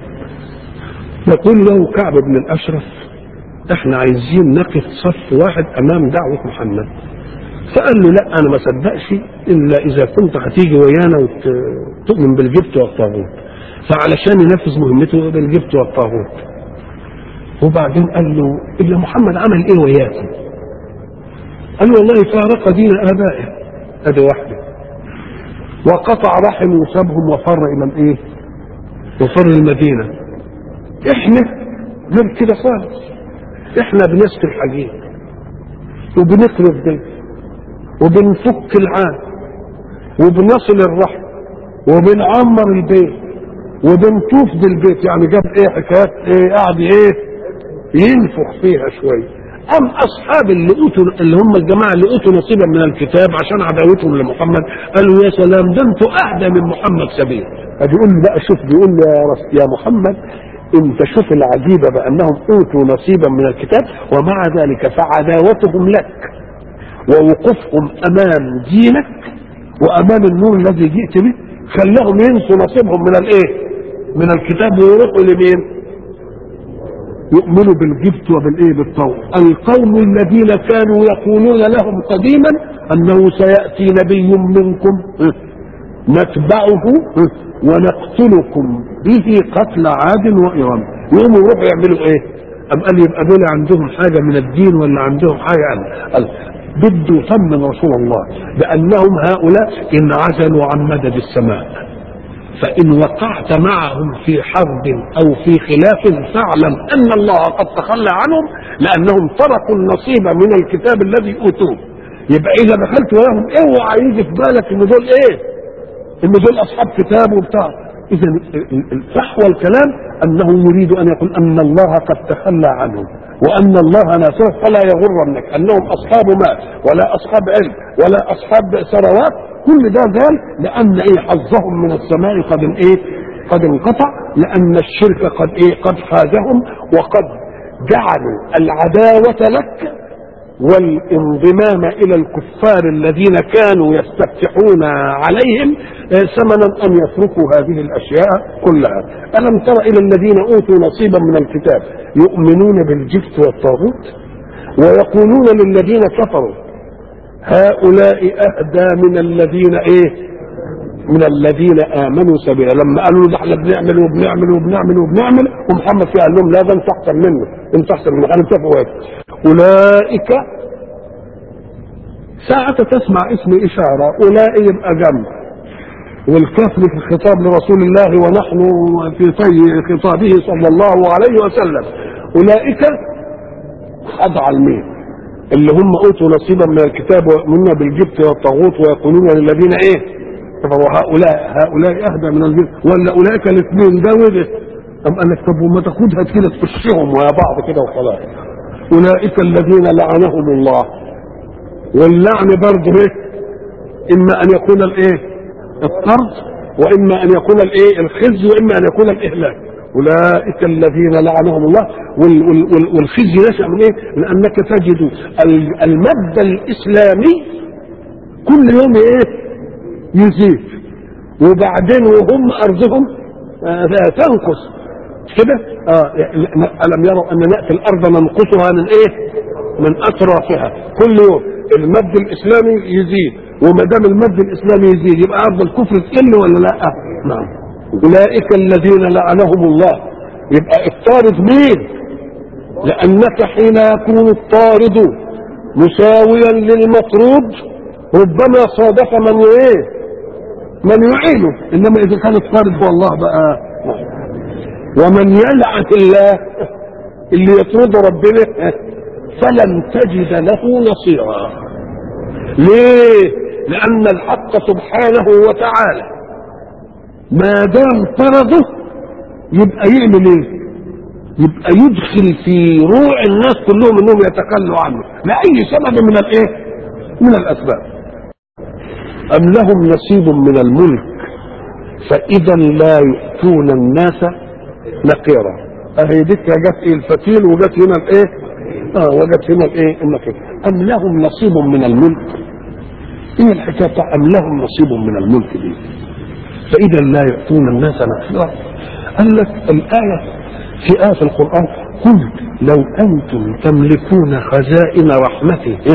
يقول له كعب بن الاشرف احنا عايزين نقف صف واحد امام دعوه محمد فقال له لا انا ما صدقش الا اذا كنت هتيجي ويانا وتؤمن بالجبت والطاغوت فعلشان ينفذ مهمته بالجبت والطاغوت وبعدين قال له الا محمد عمل ايه وياكم قال له والله فارق دين ابائه ادي واحده وقطع رحم وسابهم وفر الى الايه وفر المدينه احنا غير كده خالص احنا بنسقي الحديد وبنقرب ضيف وبنفك العام وبنصل الرحم وبنعمر البيت وبنطوف بالبيت يعني جاب ايه حكايات ايه قاعد ايه ينفخ فيها شويه ام اصحاب اللي اوتوا اللي هم الجماعه اللي اوتوا نصيبا من الكتاب عشان عداوتهم لمحمد قالوا يا سلام ده انتوا اهدى من محمد سبيل فبيقول له بقى شوف بيقول له يا رس يا محمد انت شوف العجيبه بانهم اوتوا نصيبا من الكتاب ومع ذلك فعداوتهم لك ووقوفهم امام دينك وامام النور الذي جئت به خلاهم ينسوا نصيبهم من الايه؟ من الكتاب ويروحوا لمين؟ يؤمنوا بالجبت وبالايه بالطور القوم الذين كانوا يقولون لهم قديما انه سياتي نبي منكم نتبعه ونقتلكم به قتل عاد وإرم يقوموا يروحوا يعملوا ايه أم قال يبقى دول عندهم حاجة من الدين ولا عندهم حاجة قال بده يطمن رسول الله بأنهم هؤلاء إن عزلوا عن مدد السماء فإن وقعت معهم في حرب أو في خلاف فاعلم أن الله قد تخلى عنهم لأنهم تركوا النصيب من الكتاب الذي أوتوه يبقى إذا دخلت وياهم اوعى يجي في بالك إن دول إيه؟ إن دول أصحاب كتاب وبتاع إذا فحوى الكلام أنه يريد أن يقول أن الله قد تخلى عنهم وأن الله ناصره فلا يغرنك أنهم أصحاب مال ولا أصحاب علم ولا أصحاب ثروات كل ده زال لأن إيه حظهم من السماء قد إيه قد انقطع لان الشرك قد ايه قد فازهم وقد جعلوا العداوه لك والانضمام الى الكفار الذين كانوا يستفتحون عليهم ثمنا ان يتركوا هذه الاشياء كلها الم تر الى الذين اوتوا نصيبا من الكتاب يؤمنون بالجبت والطاغوت ويقولون للذين كفروا هؤلاء اهدى من الذين ايه من الذين امنوا سبيلا لما قالوا ده احنا بنعمل وبنعمل وبنعمل وبنعمل ومحمد فيه قال لهم لا ده انت احسن منه انت احسن منه قالوا اتفقوا اولئك ساعة تسمع اسم إشارة أولئك يبقى جمع والكفر في الخطاب لرسول الله ونحن في طي خطابه صلى الله عليه وسلم أولئك أضع المين اللي هم أوتوا نصيبا من الكتاب ويؤمنون بالجبت والطاغوت ويقولون للذين إيه هؤلاء هؤلاء أهدى من الجبت ولا أولئك الاثنين ده وده أم قال لك طب وما تاخدها كده تخشهم ويا بعض كده وخلاص أولئك الذين لعنهم الله واللعن برضه ايه اما ان يكون الايه الطرد واما ان يكون الايه الخزي واما ان يكون الاهلاك اولئك الذين لعنهم الله وال وال وال والخزي نشا من ايه لانك تجد المبدا الاسلامي كل يوم ايه يزيد وبعدين وهم ارضهم آه تنقص كده اه الم يروا ان ناتي الارض ننقصها من ايه من اطرافها كل يوم المد الاسلامي يزيد وما دام المد الاسلامي يزيد يبقى ارض الكفر تقل ولا لا؟ نعم اولئك الذين لعنهم الله يبقى الطارد مين؟ لانك حين يكون الطارد مساويا للمطرود ربما صادف من ايه؟ من يعينه انما اذا كان الطارد هو الله بقى ومن يلعن الله اللي يطرد ربنا فلن تجد له نصيرا ليه لان الحق سبحانه وتعالى ما دام طرده يبقى يعمل ايه يبقى يدخل في روع الناس كلهم انهم يتخلوا عنه لاي سبب من الايه من الاسباب ام لهم نصيب من الملك فاذا لا يؤتون الناس نقيرا اهي ديك جت ايه الفتيل وجت هنا الايه اه وجدت هنا الايه النقير ام لهم نصيب من الملك ايه الحكايه بتاع ام لهم نصيب من الملك دي فاذا لا يؤتون الناس نقيرا قال لك الايه في آية في القرآن قل لو أنتم تملكون خزائن رحمته إيه؟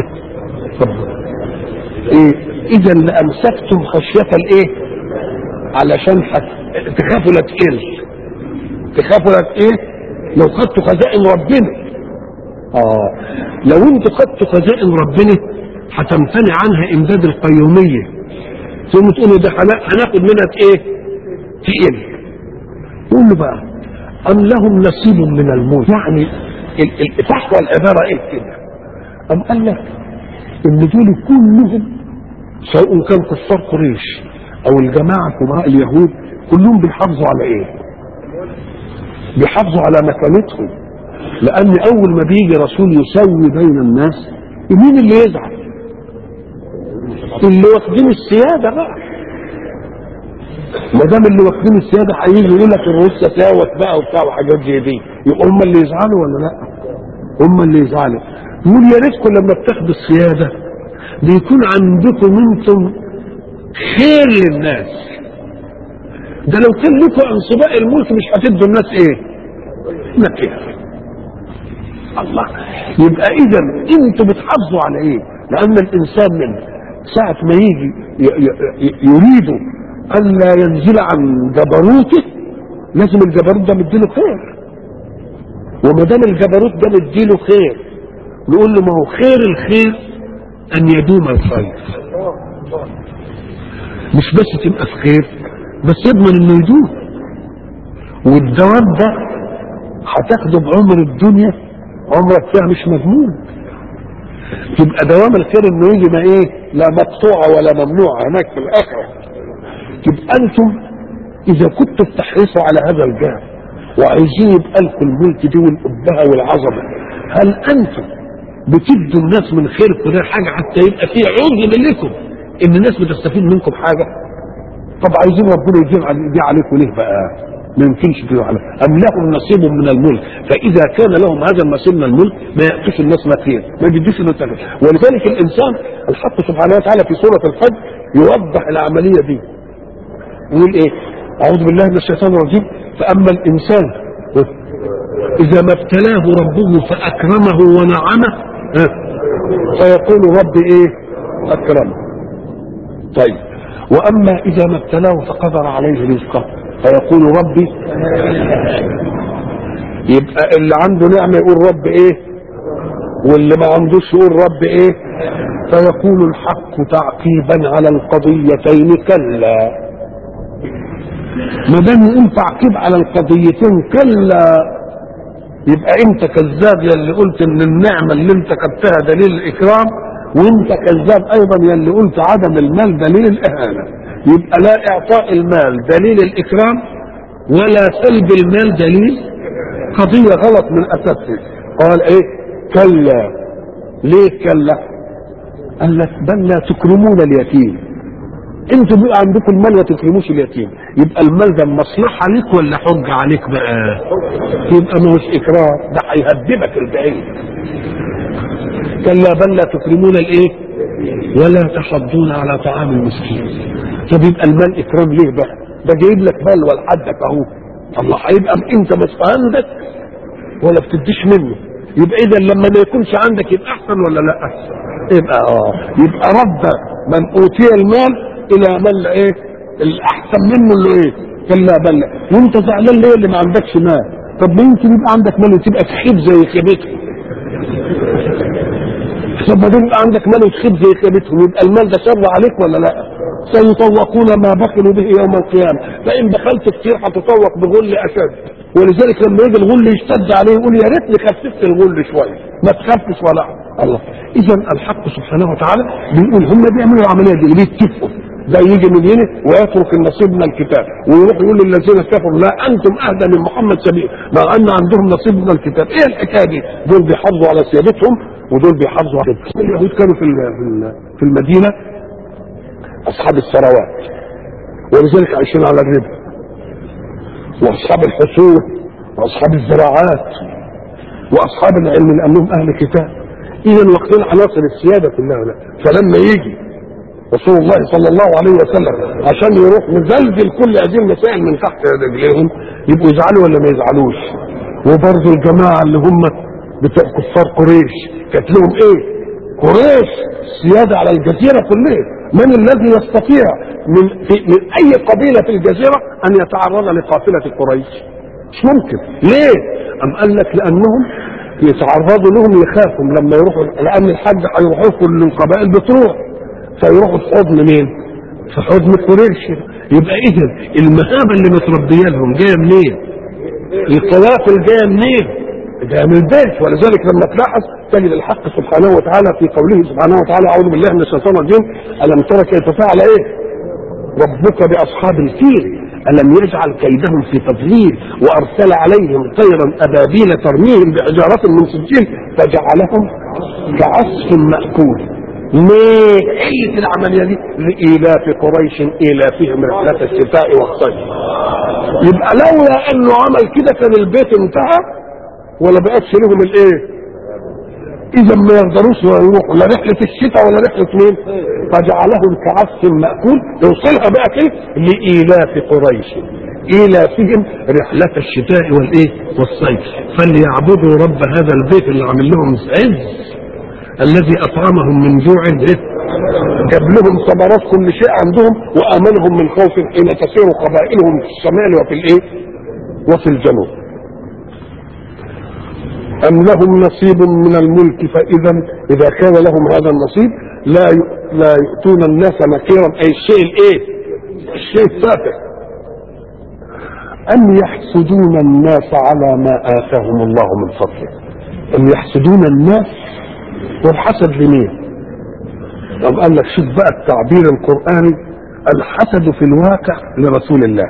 إيه؟ إذا لأمسكتم خشية الإيه؟ علشان حت... تخافوا لا تقل تخافوا لا إيه؟ لو خدتوا خزائن ربنا آه لو أنتوا خدتوا خزائن ربنا هتمتنع عنها إمداد القيومية ثم تقولوا ده هناخد منها إيه؟ تقل قول له بقى أم لهم نصيب من الملك يعني تحوى العبارة إيه كده أم قال لك إن دول كلهم سواء كان كفار قريش أو الجماعة كبراء اليهود كلهم بيحافظوا على إيه؟ بيحافظوا على مكانتهم لأن أول ما بيجي رسول يسوي بين الناس مين اللي يزعل؟ اللي واخدين السيادة بقى ما دام اللي واخدين السياده هيجي يقول لك الروس تساوت بقى وبتاع وحاجات زي دي يبقى هم اللي يزعلوا ولا لا؟ هم اللي يزعلوا يقول يا ريتكم لما بتاخدوا السياده بيكون عندكم انتم خير للناس ده لو كان لكم انصباء الملك مش هتدوا الناس ايه؟ نكير الله يبقى اذا انتوا بتحافظوا على ايه؟ لان الانسان من ساعه ما يجي يريدوا الا ينزل عن جبروته لازم الجبروت ده مديله خير وما دام الجبروت ده مديله خير نقول له ما هو خير الخير ان يدوم الخير مش بس تبقى في خير بس يضمن انه يدوم والدوام ده هتاخده بعمر الدنيا عمرك فيها مش مضمون تبقى دوام الخير انه يجي ما ايه لا مقطوعه ولا ممنوعه هناك في الاخره يبقى انتم اذا كنتوا بتحرصوا على هذا الجهل وعايزين يبقى لكم الملك دي والابهه والعظمه هل انتم بتدوا الناس من خيركم ده حاجه حتى يبقى في عذر لكم ان الناس بتستفيد منكم حاجه طب عايزين ربنا يجيب علي- دي عليكم ليه بقى؟ ما يمكنش تجيب عليكم أم لهم نصيب من الملك فإذا كان لهم هذا النصيب من الملك ما يأتوش الناس مكين ما يجدوش الناس مكين ولذلك الإنسان الحق سبحانه وتعالى في سورة الفجر يوضح العملية دي يقول إيه؟ أعوذ بالله من الشيطان الرجيم فأما الإنسان إذا ما ابتلاه ربه فأكرمه ونعمه ها، فيقول ربي إيه؟ أكرمه طيب واما اذا ما ابتلاه فقدر عليه رزقه فيقول ربي يبقى اللي عنده نعمه يقول رب ايه واللي ما عندوش يقول رب ايه فيقول الحق تعقيبا على القضيتين كلا ما دام يقول تعقيب على القضيتين كلا يبقى انت كذاب يا اللي قلت ان النعمه اللي انت خدتها دليل الاكرام وانت كذاب ايضا يا اللي قلت عدم المال دليل الاهانه يبقى لا اعطاء المال دليل الاكرام ولا سلب المال دليل قضيه غلط من اساسها قال ايه كلا ليه كلا قال لك بل لا تكرمون اليتيم انتوا بيبقى عندكم المال ما تكرموش اليتيم يبقى المال ده مصلحه ليك ولا حجه عليك بقى يبقى ما هوش اكرام ده هيهدبك البعيد كلا بل لا تكرمون الايه ولا تحضون على طعام المسكين طب يبقى المال اكرام ليه بقى ده جايب لك مال ولحدك اهو الله هيبقى انت مش عندك ولا بتديش منه يبقى اذا لما ما يكونش عندك يبقى احسن ولا لا يبقى اه يبقى رد من اوتي المال الى من ايه الاحسن منه اللي ايه كلا بل وانت زعلان ليه اللي ما عندكش مال طب ما يمكن يبقى عندك مال وتبقى تخيب زي خيبتهم طب ما دام يبقى عندك مال وتخيب زي خيبتهم يبقى المال ده شر عليك ولا لا سيطوقون ما بخلوا به يوم القيامه فان بخلت كتير هتطوق بغل اشد ولذلك لما يجي الغل يشتد عليه يقول يا ريتني خففت الغل شويه ما تخفش ولا الله اذا الحق سبحانه وتعالى بيقول هم بيعملوا العمليه دي اللي بيتفقوا ده يجي من هنا ويترك النصيب من الكتاب ويروح يقول للذين كفروا لا انتم اهدى من محمد سبيل مع ان عندهم نصيب من الكتاب ايه الحكايه دي دول بيحافظوا على سيادتهم ودول بيحافظوا على اليهود كانوا في ال- في ال- في المدينه اصحاب الثروات ولذلك عايشين على الربا واصحاب الحصول واصحاب الزراعات واصحاب العلم لانهم اهل كتاب اذا واخدين عناصر السياده كلها لا. فلما يجي رسول الله صلى الله عليه وسلم عشان يروح مزلزل كل هذه المسائل من تحت رجليهم يبقوا يزعلوا ولا ما يزعلوش وبرضه الجماعه اللي هم بتوع كفار قريش كانت لهم ايه؟ قريش سياده على الجزيره كلها من الذي يستطيع من, في من اي قبيله في الجزيره ان يتعرض لقافله قريش؟ مش ممكن ليه؟ أم قال لك لانهم يتعرضوا لهم يخافوا لما يروحوا لان الحج هيروحوا كل القبائل بتروح فيروحوا في حضن مين؟ في حضن قريش يبقى اذا المهابه اللي متربيه لهم جايه منين؟ القوافل جايه منين؟ جايه من البيت ولذلك لما تلاحظ تجد الحق سبحانه وتعالى في قوله سبحانه وتعالى اعوذ بالله من الشيطان الرجيم الم ترى كيف فعل ايه؟ ربك باصحاب الفيل الم يجعل كيدهم في تضليل وارسل عليهم طيرا ابابيل ترميهم بحجاره من سجيل فجعلهم كعصف ماكول ليه؟ ايه العمليه دي؟ لايلاف قريش ايلافهم رحله الشتاء والصيف. يبقى لولا انه عمل كده كان البيت انتهى ولا بقتش لهم الايه؟ اذا ما يقدروش يروحوا لا رحله الشتاء ولا رحله مين؟ فجعلهم كعصف ماكول يوصلها بقى كيف؟ لايلاف قريش. ايلافهم رحله الشتاء والايه؟ والصيف. فليعبدوا رب هذا البيت اللي عامل لهم عز الذي اطعمهم من جوع إيه؟ جاب لهم ثمرات كل شيء عندهم وامنهم من خوف حين تسير قبائلهم في الشمال وفي الايه؟ وفي الجنوب. ام لهم نصيب من الملك فاذا اذا كان لهم هذا النصيب لا ي- لا يؤتون الناس نكيرا اي الشيء الايه؟ الشيء التافه. ام يحسدون الناس على ما اتاهم الله من فضله. ام يحسدون الناس والحسد لمين طب قال لك شوف بقى التعبير القرآني الحسد في الواقع لرسول الله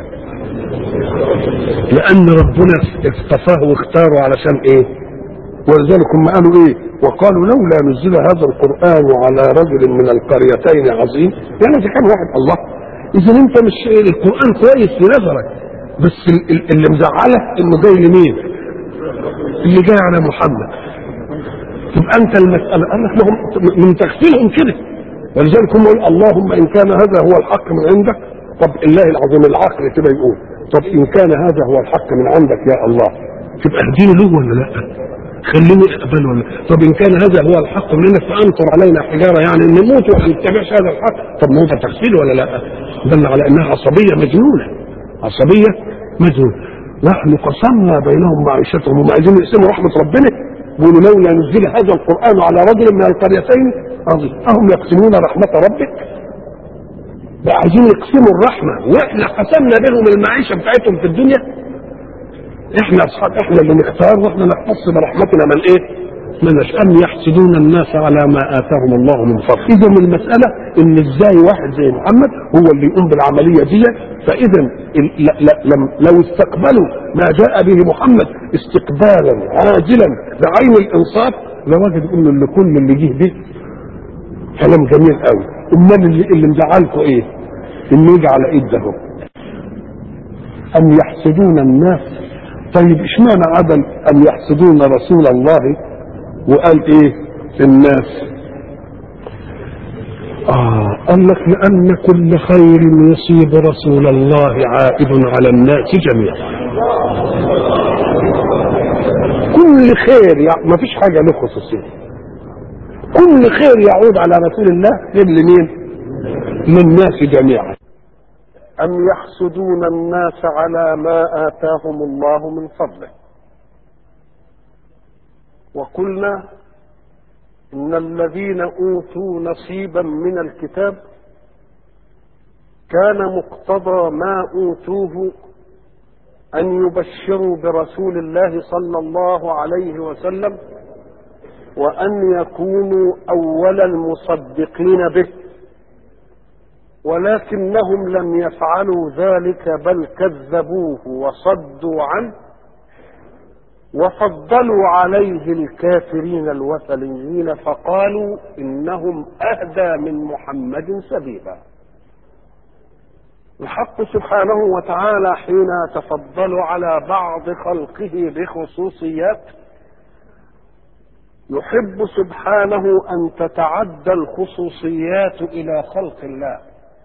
لأن ربنا اصطفاه واختاره علشان إيه ولذلك هم قالوا إيه وقالوا لولا نزل هذا القرآن على رجل من القريتين عظيم يعني إذا كان واحد الله اذا انت مش القران كويس في نظرك بس ال- ال- اللي مزعلك انه جاي لمين؟ اللي جاي على محمد تبقى انت المساله قال لك لهم من تغفيلهم كده ولذلك هم يقول اللهم ان كان هذا هو الحق من عندك طب الله العظيم العقل كده يقول طب ان كان هذا هو الحق من عندك يا الله تبقى اهديني له ولا لا؟ خليني اقبل ولا طب ان كان هذا هو الحق منك فامطر علينا حجاره يعني نموت ولا نتبعش هذا الحق طب ما هو ده تغفيل ولا لا؟ دل على انها عصبيه مجنونه عصبيه مجنونه نحن قسمنا بينهم معيشتهم هم عايزين يقسموا رحمه ربنا يقولوا لولا نزل هذا القران على رجل من القريتين عظيم اهم يقسمون رحمه ربك بقى عايزين يقسموا الرحمه واحنا قسمنا بينهم المعيشه بتاعتهم في الدنيا احنا اصحاب احنا اللي نختار واحنا نختص برحمتنا من ايه؟ من ام يحسدون الناس على ما اتاهم الله من فضل اذا المساله ان ازاي واحد زي محمد هو اللي يقوم بالعمليه دي فاذا ال- ل- ل- لم- لو استقبلوا ما جاء به محمد استقبالا عاجلا بعين الانصاف لوجد انه اللي كل اللي جه به كلام جميل قوي امال اللي, اللي مزعلكم ايه؟ انه يجي على ايد ده ام يحسدون الناس طيب اشمعنى عدم ان يحسدون رسول الله وقال ايه الناس آه قال لك لأن كل خير يصيب رسول الله عائد على الناس جميعا كل خير يعني ما فيش حاجة له خصوصية كل خير يعود على رسول الله خير لمين؟ للناس جميعا أم يحسدون الناس على ما آتاهم الله من فضله وقلنا إن الذين أوتوا نصيبا من الكتاب كان مقتضى ما أوتوه أن يبشروا برسول الله صلى الله عليه وسلم وأن يكونوا أول المصدقين به ولكنهم لم يفعلوا ذلك بل كذبوه وصدوا عنه وفضلوا عليه الكافرين الوثنيين فقالوا انهم اهدى من محمد سبيلا الحق سبحانه وتعالى حين تفضل على بعض خلقه بخصوصيات يحب سبحانه ان تتعدى الخصوصيات الى خلق الله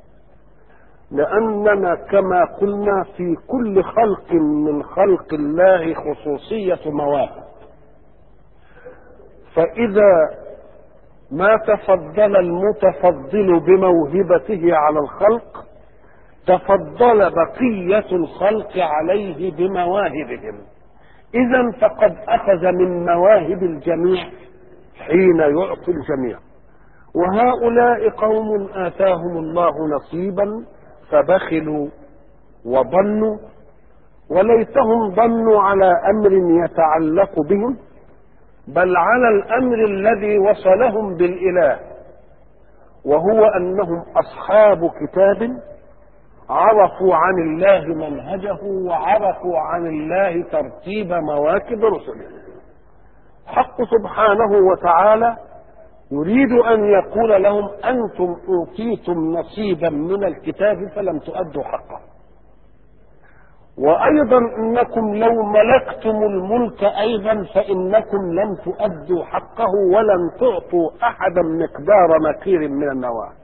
لأننا كما قلنا في كل خلق من خلق الله خصوصية مواهب فإذا ما تفضل المتفضل بموهبته على الخلق تفضل بقية الخلق عليه بمواهبهم إذا فقد أخذ من مواهب الجميع حين يعطي الجميع وهؤلاء قوم آتاهم الله نصيبا فبخلوا وضنوا وليتهم ضنوا على امر يتعلق بهم بل على الامر الذي وصلهم بالاله وهو انهم اصحاب كتاب عرفوا عن الله منهجه وعرفوا عن الله ترتيب مواكب رسله حق سبحانه وتعالى يريد أن يقول لهم أنتم أوتيتم نصيبا من الكتاب فلم تؤدوا حقه وأيضا إنكم لو ملكتم الملك أيضا فإنكم لم تؤدوا حقه ولن تعطوا أحدا مقدار مكير من النواه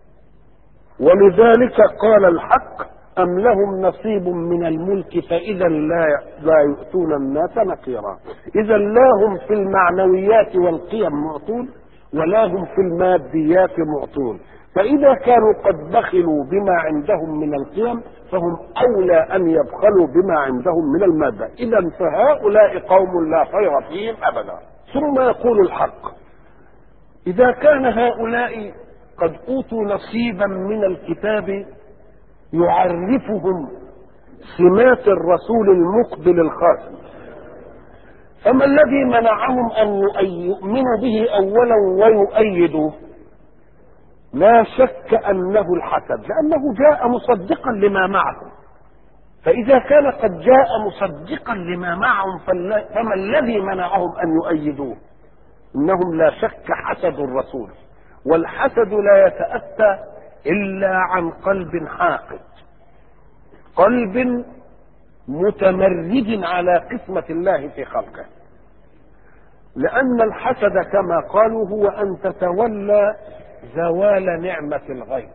ولذلك قال الحق أم لهم نصيب من الملك فإذا لا لا يؤتون الناس نقيرا إذا لا هم في المعنويات والقيم معطون ولا هم في الماديات معطون فإذا كانوا قد بخلوا بما عندهم من القيم فهم أولى أن يبخلوا بما عندهم من المادة إذا فهؤلاء قوم لا خير فيهم أبدا ثم يقول الحق إذا كان هؤلاء قد أوتوا نصيبا من الكتاب يعرفهم سمات الرسول المقبل الخاتم فما الذي منعهم أن يؤمنوا به أولا ويؤيدوه لا شك أنه الحسد لأنه جاء مصدقا لما معهم فإذا كان قد جاء مصدقا لما معهم فما الذي منعهم أن يؤيدوه إنهم لا شك حسدوا الرسول والحسد لا يتأتى إلا عن قلب حاقد قلب متمرد على قسمة الله في خلقه لأن الحسد كما قالوا هو أن تتولى زوال نعمة الغير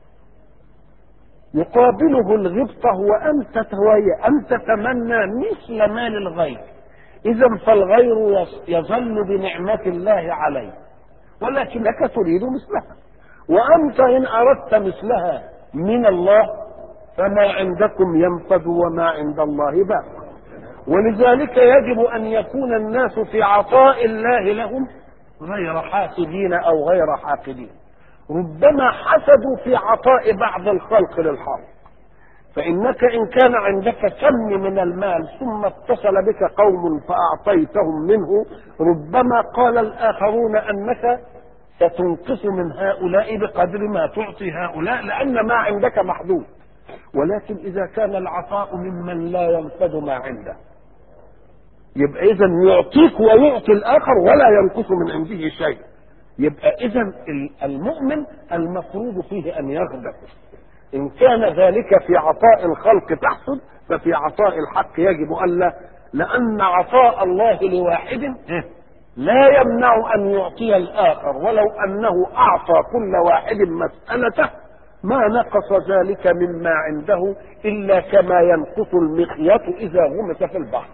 يقابله الغبطة هو أن تتوي أن تتمنى مثل مال الغير إذا فالغير يظل بنعمة الله عليه ولكنك تريد مثلها وأنت إن أردت مثلها من الله فما عندكم ينفد وما عند الله باق ولذلك يجب أن يكون الناس في عطاء الله لهم غير حاسدين أو غير حاقدين ربما حسدوا في عطاء بعض الخلق للحق فإنك إن كان عندك كم من المال ثم اتصل بك قوم فأعطيتهم منه ربما قال الآخرون أنك ستنقص من هؤلاء بقدر ما تعطي هؤلاء لأن ما عندك محدود ولكن إذا كان العطاء ممن لا ينفذ ما عنده يبقى إذا يعطيك ويعطي الآخر ولا ينقص من عنده شيء يبقى إذا المؤمن المفروض فيه أن يغضب إن كان ذلك في عطاء الخلق تحصل ففي عطاء الحق يجب ألا لأن عطاء الله لواحد لا يمنع أن يعطي الآخر ولو أنه أعطى كل واحد مسألته ما نقص ذلك مما عنده إلا كما ينقص المخيط إذا غمس في البحر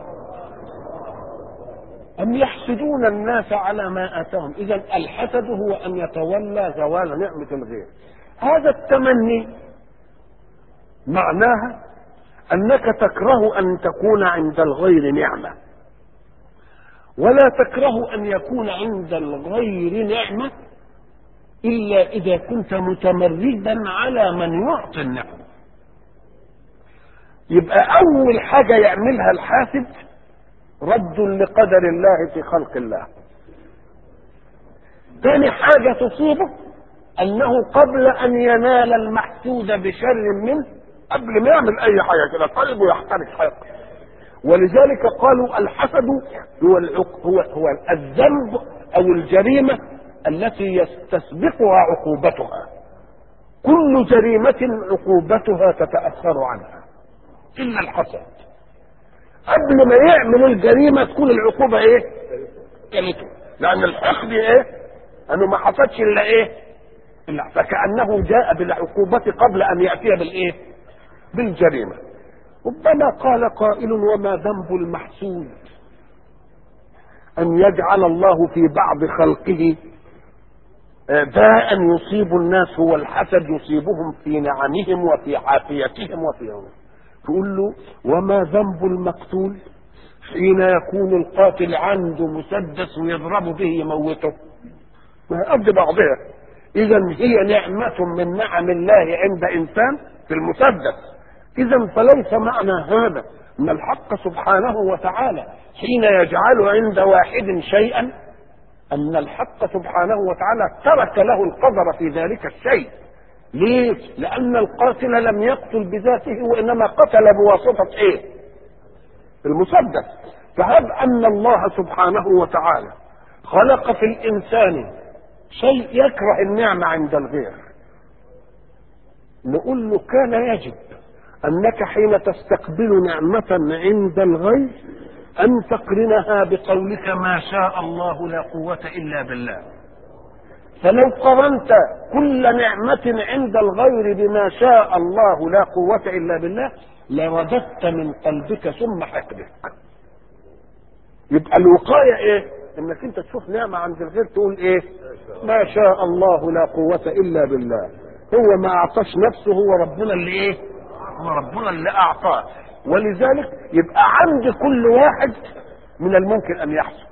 أم يحسدون الناس على ما آتاهم إذا الحسد هو أن يتولى زوال نعمة الغير هذا التمني معناها أنك تكره أن تكون عند الغير نعمة ولا تكره أن يكون عند الغير نعمة إلا إذا كنت متمردا على من يعطي النعمة يبقى أول حاجة يعملها الحاسد رد لقدر الله في خلق الله ثاني حاجة تصيبه أنه قبل أن ينال المحسود بشر منه قبل ما يعمل أي حاجة كده قلبه يحترق حقه ولذلك قالوا الحسد هو العق... هو هو الذنب او الجريمه التي يستسبقها عقوبتها كل جريمه عقوبتها تتاخر عنها الا الحسد قبل ما يعمل الجريمه تكون العقوبه ايه؟ كلته لان الحقد ايه؟ انه ما حصلش الا ايه؟ إلا فكانه جاء بالعقوبه قبل ان ياتي بالايه؟ بالجريمه ربما قال قائل وما ذنب المحسود ان يجعل الله في بعض خلقه داء يصيب الناس هو الحسد يصيبهم في نعمهم وفي عافيتهم وفي يوم. تقول له وما ذنب المقتول حين يكون القاتل عنده مسدس ويضرب به يموته ما قد بعضها اذا هي نعمه من نعم الله عند انسان في المسدس اذا فليس معنى هذا ان الحق سبحانه وتعالى حين يجعل عند واحد شيئا ان الحق سبحانه وتعالى ترك له القدر في ذلك الشيء ليه لان القاتل لم يقتل بذاته وانما قتل بواسطه ايه المسدس فهب ان الله سبحانه وتعالى خلق في الانسان شيء يكره النعمه عند الغير نقول له كان يجب أنك حين تستقبل نعمة عند الغير أن تقرنها بقولك ما شاء الله لا قوة إلا بالله فلو قرنت كل نعمة عند الغير بما شاء الله لا قوة إلا بالله لرددت من قلبك ثم حقدك يبقى الوقاية ايه انك انت تشوف نعمة عند الغير تقول ايه ما شاء الله لا قوة الا بالله هو ما اعطاش نفسه هو ربنا اللي ايه هو ربنا اللي اعطاه ولذلك يبقى عند كل واحد من الممكن ان يحسد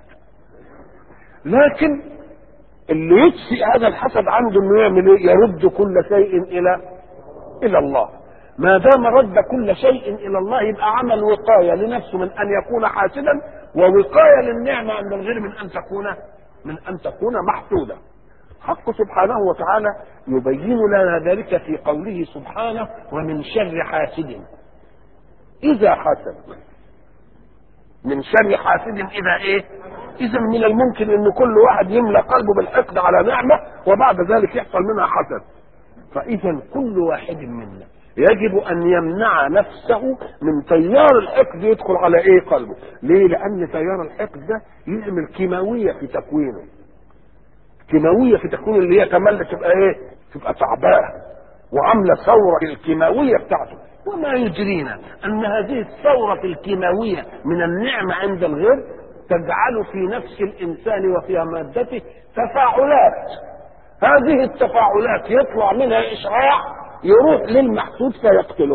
لكن اللي يطفئ هذا الحسد عنده انه يعمل ايه يرد كل شيء الى الى الله ما دام رد كل شيء الى الله يبقى عمل وقايه لنفسه من ان يكون حاسدا ووقايه للنعمه عند الغير من ان تكون من ان تكون محسوده حق سبحانه وتعالى يبين لنا ذلك في قوله سبحانه ومن شر حاسد إذا حسد من شر حاسد إذا إيه؟ إذا من الممكن أن كل واحد يملى قلبه بالحقد على نعمة وبعد ذلك يحصل منها حسد فإذا كل واحد منا يجب أن يمنع نفسه من تيار الحقد يدخل على إيه قلبه ليه لأن تيار الحقد ده يعمل كيماوية في تكوينه كيماوية في تكوينه اللي هي تملي تبقى إيه تبقى تعبانة وعاملة ثورة الكيماوية بتاعته وما يدرينا أن هذه الثورة الكيماوية من النعمة عند الغير تجعل في نفس الإنسان وفي مادته تفاعلات هذه التفاعلات يطلع منها إشعاع يروح للمحسود فيقتله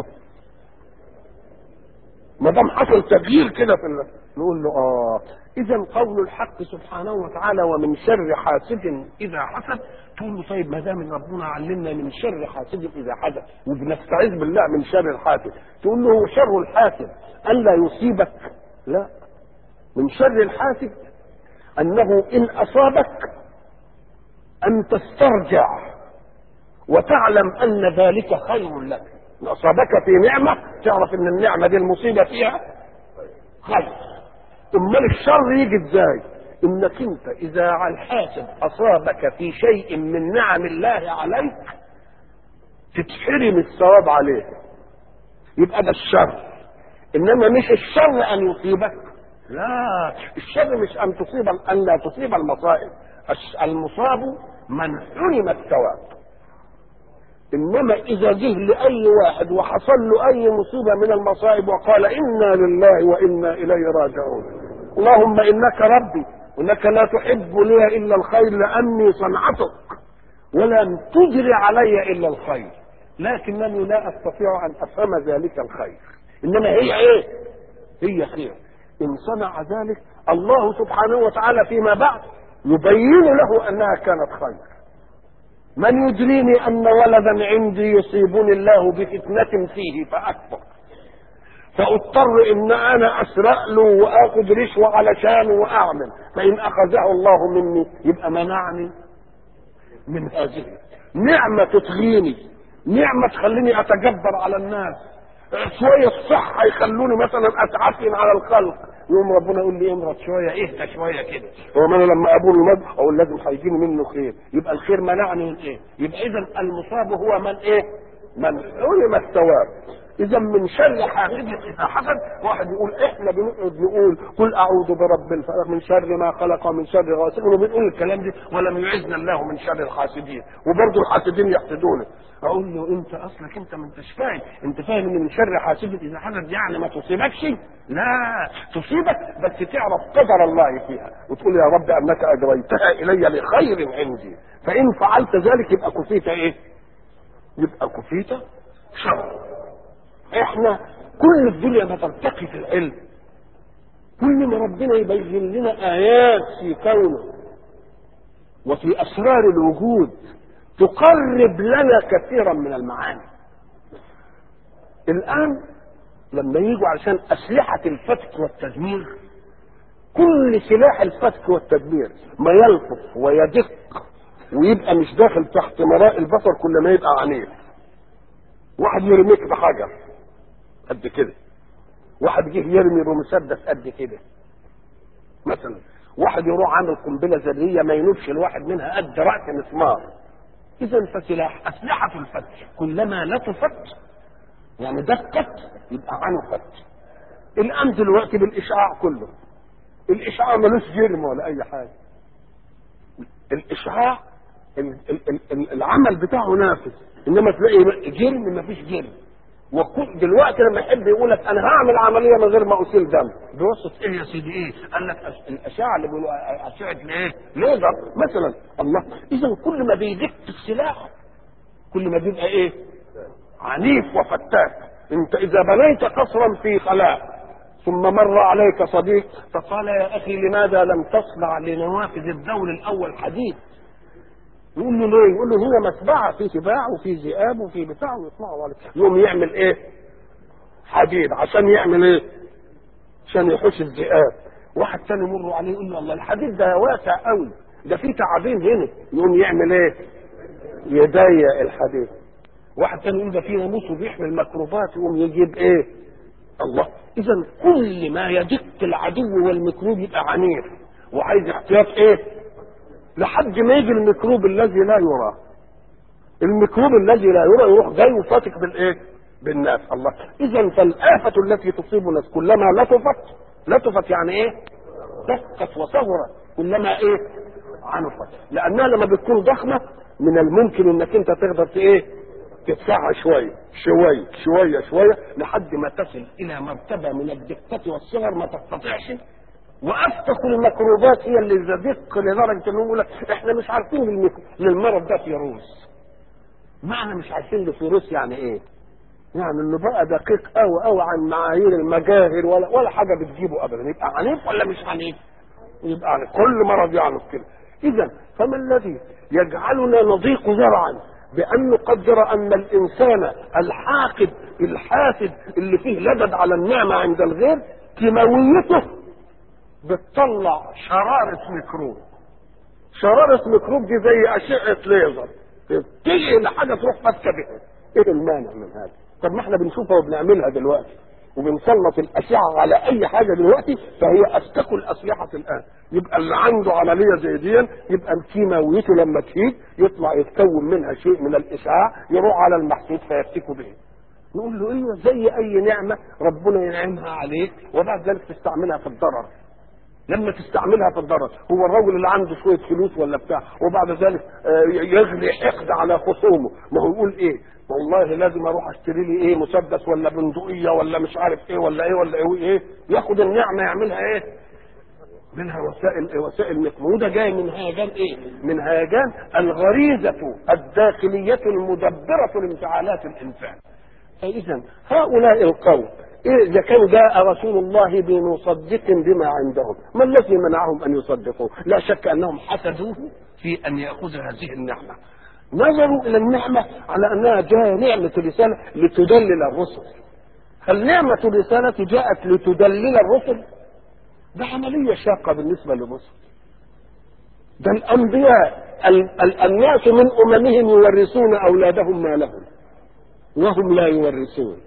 ما دام حصل تغيير كده في ال... نقول له اه اذا قول الحق سبحانه وتعالى ومن شر حاسد اذا حسد تقول له طيب ما دام ربنا علمنا من شر حاسد اذا حسد وبنستعيذ بالله من شر الحاسد تقول له هو شر الحاسد الا يصيبك لا من شر الحاسد انه ان اصابك ان تسترجع وتعلم ان ذلك خير لك ان اصابك في نعمه تعرف ان النعمه دي المصيبه فيها خير امال الشر يجي ازاي انك انت اذا الحاسد اصابك في شيء من نعم الله عليك تتحرم الثواب عليه يبقى ده الشر انما مش الشر ان يصيبك لا الشر مش ان تصيب ان لا تصيب المصائب المصاب من حرم الثواب انما اذا جه لاي واحد وحصل له اي مصيبه من المصائب وقال انا لله وانا اليه راجعون اللهم انك ربي وانك لا تحب لي الا الخير لاني صنعتك ولم تجري علي الا الخير لكنني لا استطيع ان افهم ذلك الخير انما هي ايه هي خير ان صنع ذلك الله سبحانه وتعالى فيما بعد يبين له انها كانت خير من يدريني ان ولدا عندي يصيبني الله بفتنة فيه فاكبر فاضطر ان انا اسرق له واخذ رشوة علشانه واعمل فان اخذه الله مني يبقى منعني من هذه نعمة تطغيني نعمة تخليني اتجبر على الناس شوية صحة يخلوني مثلا اتعفن على الخلق يوم ربنا يقول لي امرض شويه اهدى شويه كده هو انا لما اقول المرض اقول لازم هيجيني منه خير يبقى الخير منعني من ايه يبقى اذا المصاب هو من ايه من حرم الثواب اذا من شر حاسد اذا حسد واحد يقول احنا بنقعد نقول قل اعوذ برب الفلق من شر ما خلق ومن شر غاسق وبنقول الكلام ده ولم يعزنا الله من شر الحاسدين وبرضه الحاسدين يحسدونه اقول له انت اصلك انت ما انتش فاهم انت فاهم ان من شر حاسد اذا حسد يعني ما تصيبكش لا تصيبك بس تعرف قدر الله فيها وتقول يا رب انك اجريتها الي لخير عندي فان فعلت ذلك يبقى كفيت ايه يبقى كفيت شر احنا كل الدنيا ما ترتقي في العلم كل ما ربنا يبين لنا ايات في كونه وفي اسرار الوجود تقرب لنا كثيرا من المعاني الان لما يجوا علشان اسلحه الفتك والتدمير كل سلاح الفتك والتدمير ما يلطف ويدق ويبقى مش داخل تحت مراء البصر كل ما يبقى عنيف واحد يرميك بحجر قد كده واحد جه يرمي بمسدس قد كده مثلا واحد يروح عامل قنبله ذريه ما ينوبش الواحد منها قد راس مسمار اذا فسلاح اسلحه الفتك كلما لطفت يعني دقت يبقى عنفت الان دلوقتي بالاشعاع كله الاشعاع ملوش جرم ولا اي حاجه الاشعاع العمل بتاعه نافذ انما تلاقي جرم ما فيش جرم وكل دلوقتي لما يحب يقول لك انا هعمل عمليه من غير ما اسيل دم بواسطه ايه يا سيدي ايه؟ قال لك الاشعه اللي بيقولوا اشعه الايه؟ ليزر مثلا الله اذا كل ما بيدق السلاح كل ما بيبقى ايه؟ عنيف وفتاك انت اذا بنيت قصرا في خلاء ثم مر عليك صديق فقال يا اخي لماذا لم تصنع لنوافذ الدور الاول حديد يقول له ليه؟ يقول له هنا مسبعه في سباع وفي ذئاب وفي بتاع ويطلعوا عليك يقوم يعمل ايه؟ حديد عشان يعمل ايه؟ عشان يحوش الذئاب واحد تاني يمر عليه يقول له الله الحديد ده واسع قوي ده في تعابين هنا يقوم يعمل ايه؟ يضيق الحديد واحد تاني يقول ده في ناموس وبيحمي الميكروبات يقوم يجيب ايه؟ الله اذا كل ما يدق العدو والميكروب يبقى عنيف وعايز احتياط ايه؟ لحد ما يجي الميكروب الذي لا يرى الميكروب الذي لا يرى يروح جاي وفاتك بالايه بالناس الله اذا فالآفة التي تصيب الناس كلما لطفت لطفت يعني ايه دقت وصغرت كلما ايه عنفت لانها لما بتكون ضخمه من الممكن انك انت تقدر ايه تدفعها شويه شويه شويه شويه لحد ما تصل الى مرتبه من الدقه والصغر ما تستطيعش وافتق الميكروبات هي اللي تدق لدرجه انه يقول لك احنا مش عارفين الميك- للمرض ده فيروس معنى مش عارفين له فيروس يعني ايه؟ يعني انه بقى دقيق قوي قوي عن معايير المجاهر ولا ولا حاجه بتجيبه ابدا يبقى عنيف ولا مش عنيف؟ يبقى عنيف كل مرض يعنف كده اذا فما الذي يجعلنا نضيق ذرعا بان نقدر ان الانسان الحاقد الحاسد اللي فيه لدد على النعمه عند الغير كيماويته بتطلع شرارة ميكروب شرارة ميكروب دي زي أشعة ليزر تيجي لحاجة تروح فاتكة بها ايه المانع من هذا طب ما احنا بنشوفها وبنعملها دلوقتي وبنسلط الأشعة على أي حاجة دلوقتي فهي أفتك الأسلحة الآن يبقى اللي عنده عملية زي دي يبقى كيماويته لما تهيج يطلع يتكون منها شيء من الإشعاع يروح على المحسوس فيفتكوا به نقول له ايوه زي اي نعمه ربنا ينعمها عليك وبعد ذلك تستعملها في الضرر لما تستعملها في الضرر هو الرجل اللي عنده شويه فلوس ولا بتاع وبعد ذلك آه، يغلي حقد على خصومه ما هو يقول ايه والله لازم اروح اشتري لي ايه مسدس ولا بندقيه ولا مش عارف ايه ولا ايه ولا ايه, إيه ياخد النعمه يعملها ايه منها وسائل وسائل مقمودة جاي من هيجان ايه؟ من هيجان الغريزة الداخلية المدبرة لانفعالات الانسان. فاذا هؤلاء القوم إيه اذا كان جاء رسول الله بمصدق بما عندهم، ما الذي منعهم ان يصدقوه؟ لا شك انهم حسدوه في ان ياخذ هذه النعمه. نظروا الى النعمه على انها جاء نعمه الرساله لتدلل الرسل. هل نعمه الرساله جاءت لتدلل الرسل؟ ده عملية شاقة بالنسبة للرسل ده الأنبياء ال- ال- الناس من أممهم يورثون أولادهم ما لهم وهم لا يورثون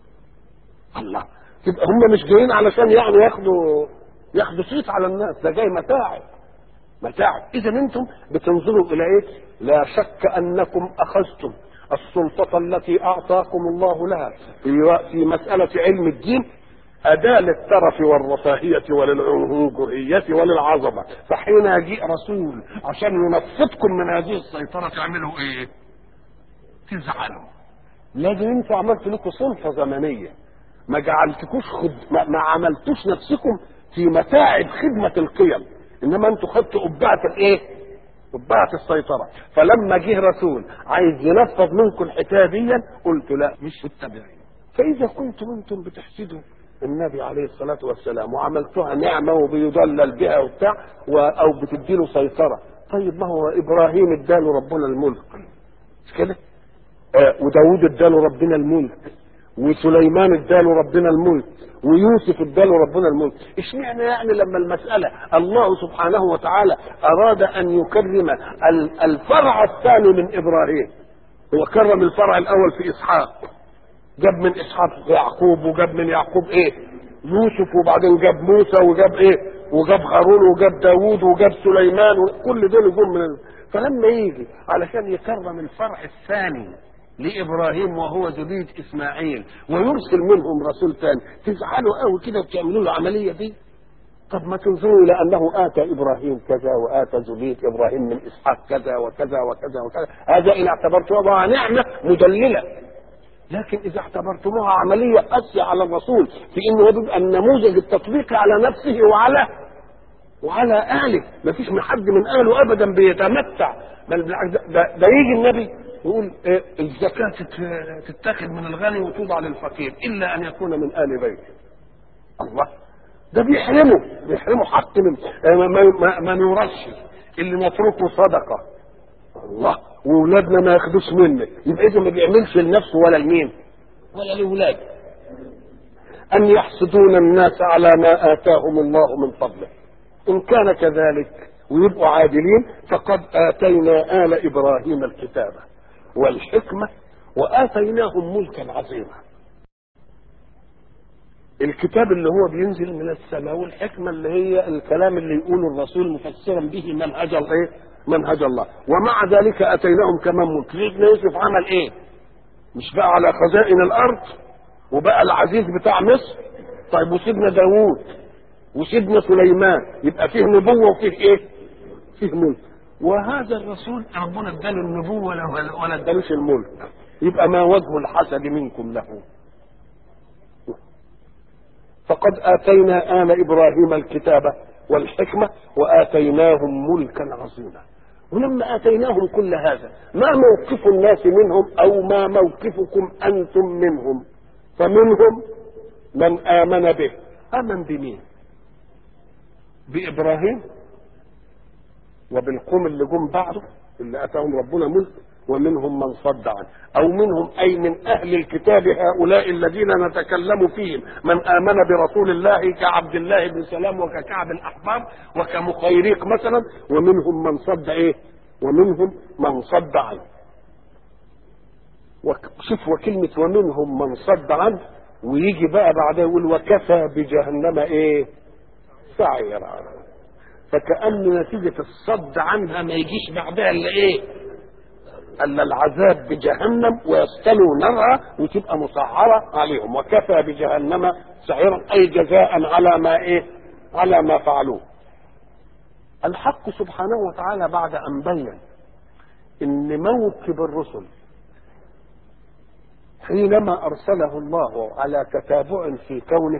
الله يبقى هم مش جايين علشان يعني ياخدوا ياخدوا صيت على الناس ده جاي متاعب متاعب إذا أنتم بتنظروا إلى إيه؟ لا شك أنكم أخذتم السلطة التي أعطاكم الله لها في في مسألة علم الدين أداة للترف والرفاهية وللعنجهية وللعظمة فحين يجيء رسول عشان ينفذكم من هذه السيطرة تعملوا ايه تزعلوا لازم انتوا عملتوا لكم سلطة زمنية ما جعلتكوش خد... ما... ما عملتوش نفسكم في متاعب خدمة القيم انما انتوا خدتوا قبعة الايه قبعة السيطرة فلما جه رسول عايز ينفذ منكم الحكاية دي قلت لا مش متبعين فإذا كنتم أنتم بتحسدوا النبي عليه الصلاة والسلام وعملتها نعمة وبيضلل بها وبتاع و- أو بتديله سيطرة طيب ما هو إبراهيم اداله ربنا الملك مش كده؟ آه وداود اداله ربنا الملك وسليمان اداله ربنا الملك ويوسف اداله ربنا الملك اشمعنى يعني لما المسألة الله سبحانه وتعالى أراد أن يكرم ال- الفرع الثاني من إبراهيم هو كرم الفرع الأول في إسحاق جاب من اسحاق يعقوب وجاب من يعقوب ايه يوسف وبعدين جاب موسى وجاب ايه وجاب هارون وجاب داوود وجاب سليمان وكل دول جم من ال... فلما يجي علشان يكرم الفرع الثاني لابراهيم وهو ذريه اسماعيل ويرسل منهم رسول ثاني تزعلوا قوي كده وتعملوا له العمليه دي طب ما تنظروا الى انه اتى ابراهيم كذا واتى ذريه ابراهيم من اسحاق كذا وكذا وكذا وكذا هذا ان اعتبرتموها نعمه مدلله لكن اذا اعتبرتموها عمليه قاسيه على الرسول في انه يبقى النموذج التطبيقي على نفسه وعلى وعلى اهله ما فيش من حد من اهله ابدا بيتمتع بل بالعكس ده, ده, ده يجي النبي يقول إيه الزكاه تت- تتاخذ من الغني وتوضع للفقير الا ان يكون من ال بيته الله ده بيحرمه بيحرمه حق من ما, ما, ما, ما نورثش اللي نتركه صدقه الله واولادنا ما ياخدوش منه يبقى اذا ما بيعملش لنفسه ولا لمين ولا لاولاده ان يحسدون الناس على ما اتاهم الله من فضله ان كان كذلك ويبقوا عادلين فقد اتينا ال ابراهيم الكتاب والحكمه واتيناهم ملكا عظيما الكتاب اللي هو بينزل من السماء والحكمه اللي هي الكلام اللي يقوله الرسول مفسرا به منهج الايه منهج الله ومع ذلك اتيناهم كمان ملك سيدنا يوسف عمل ايه مش بقى على خزائن الارض وبقى العزيز بتاع مصر طيب وسيدنا داوود وسيدنا سليمان يبقى فيه نبوه وفيه ايه فيه ملك وهذا الرسول ربنا اداله النبوه ولا ولا ادالوش الملك يبقى ما وجه الحسد منكم له فقد اتينا ال ابراهيم الكتاب والحكمه واتيناهم ملكا عظيما ولما اتيناهم كل هذا ما موقف الناس منهم او ما موقفكم انتم منهم فمنهم من امن به امن بمين بابراهيم وبالقوم اللي جم بعده اللي اتاهم ربنا ملك ومنهم من صد عنه او منهم اي من اهل الكتاب هؤلاء الذين نتكلم فيهم من امن برسول الله كعبد الله بن سلام وككعب الاحبار وكمخيريق مثلا ومنهم من صد ايه ومنهم من صد عنه شوف وكلمة ومنهم من صد عنه ويجي بقى بعدها يقول وكفى بجهنم ايه سعيرا فكأن نتيجة الصد عنها ما يجيش بعدها الا ايه الا العذاب بجهنم ويصطلوا نارها وتبقى مسعرة عليهم وكفى بجهنم سعيرا اي جزاء على ما ايه على ما فعلوه الحق سبحانه وتعالى بعد ان بين ان موكب الرسل حينما ارسله الله على تتابع في كونه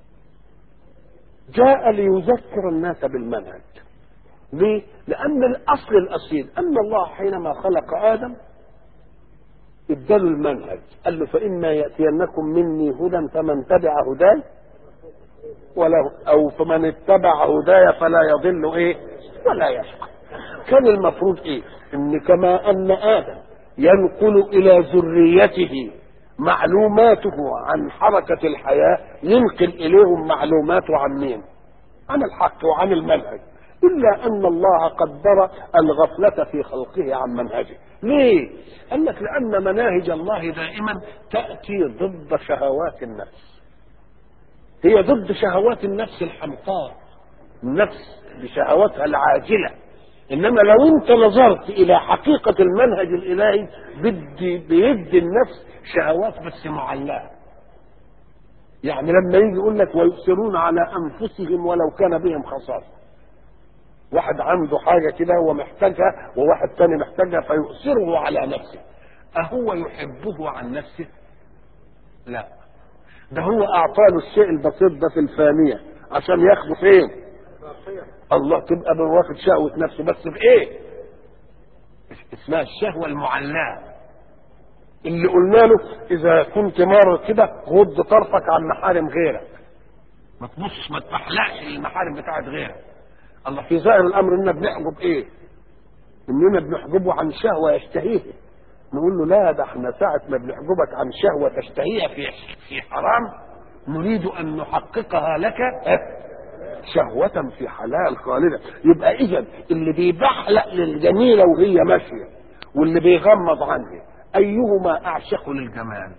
جاء ليذكر الناس بالمنهج ليه؟ لأن الأصل الأصيل أن الله حينما خلق آدم اداله المنهج قال له فإما يأتينكم مني هدى فمن تبع هداي ولا أو فمن اتبع هداي فلا يضل إيه ولا يشقى كان المفروض إيه إن كما أن آدم ينقل إلى ذريته معلوماته عن حركة الحياة ينقل إليهم معلوماته عن مين عن الحق وعن المنهج إلا أن الله قدر الغفلة في خلقه عن منهجه ليه؟ قال لك لأن مناهج الله دائما تأتي ضد شهوات النفس هي ضد شهوات النفس الحمقاء النفس بشهواتها العاجلة إنما لو أنت نظرت إلى حقيقة المنهج الإلهي بدي بيدي النفس شهوات بس معلقة يعني لما يجي يقول لك ويؤثرون على أنفسهم ولو كان بهم خصاصة واحد عنده حاجة كده هو محتاجها وواحد تاني محتاجها فيؤثره على نفسه أهو يحبه عن نفسه لا ده هو أعطاله الشيء البسيط ده في الفانية عشان ياخده فين الله تبقى من واخد شهوة نفسه بس بإيه اسمها الشهوة المعلاه اللي قلنا له إذا كنت مار كده غض طرفك عن محارم غيرك ما تبصش ما تفحلقش المحارم بتاعت غيرك الله في ظاهر الامر اننا بنحجب ايه اننا بنحجبه عن شهوه يشتهيها نقول له لا ده احنا ساعة ما بنحجبك عن شهوة تشتهيها في في حرام نريد أن نحققها لك شهوة في حلال خالدة يبقى إذا اللي بيبحلق للجميلة وهي ماشية واللي بيغمض عنها أيهما أعشق للجمال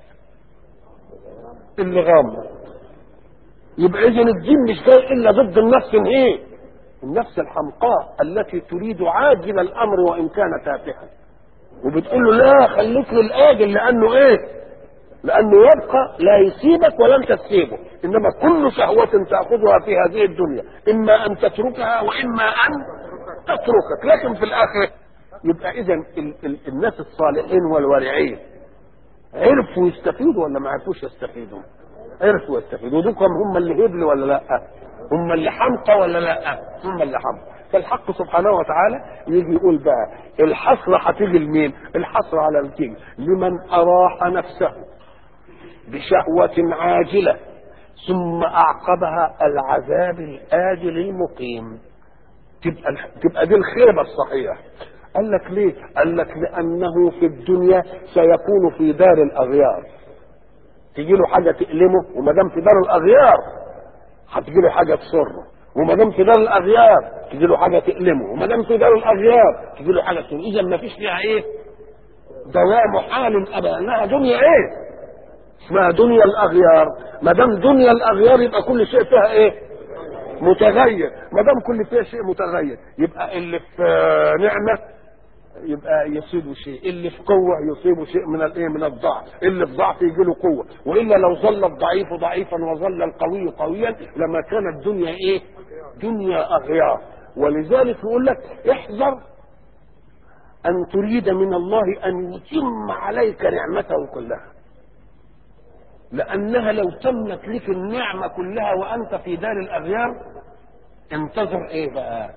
اللي غامض يبقى إذا الدين مش جاي إلا ضد النفس إيه النفس الحمقاء التي تريد عاجل الامر وان كان تافها وبتقول له لا خليك للاجل لانه ايه لانه يبقى لا يسيبك ولا انت تسيبه انما كل شهوة تأخذها في هذه الدنيا اما ان تتركها واما ان تتركك لكن في الاخر يبقى اذا ال- ال- الناس الصالحين والورعين عرفوا يستفيدوا ولا ما عرفوش يستفيدوا عرفوا يستفيدوا ودول هم اللي هبلوا ولا لا هم اللي حمقى ولا لا هم اللي حمقى فالحق سبحانه وتعالى يجي يقول بقى الحسرة هتيجي لمين الحسرة على الكيل لمن أراح نفسه بشهوة عاجلة ثم أعقبها العذاب الآجل المقيم تبقى تبقى دي الخيبة الصحيحة قال لك ليه؟ قال لك لأنه في الدنيا سيكون في دار الأغيار تجي له حاجة تألمه وما دام في دار الأغيار هتجي له حاجه تسره وما دام في دار الاغيار تجي له حاجه تألمه وما دام في دار الاغيار تجي له حاجه تألمه اذا ما فيش فيها ايه دوام حال ابدا انها دنيا ايه اسمها دنيا الاغيار ما دام دنيا الاغيار يبقى كل شيء فيها ايه متغير ما دام كل فيها شيء متغير يبقى اللي في نعمه يبقى يصيبه شيء اللي في قوه يصيبه شيء من الايه من الضعف اللي في ضعف يجي له قوه والا لو ظل الضعيف ضعيفا وظل القوي قويا لما كانت الدنيا ايه دنيا اغيار ولذلك يقول لك احذر ان تريد من الله ان يتم عليك نعمته كلها لانها لو تمت لك النعمه كلها وانت في دار الاغيار انتظر ايه بقى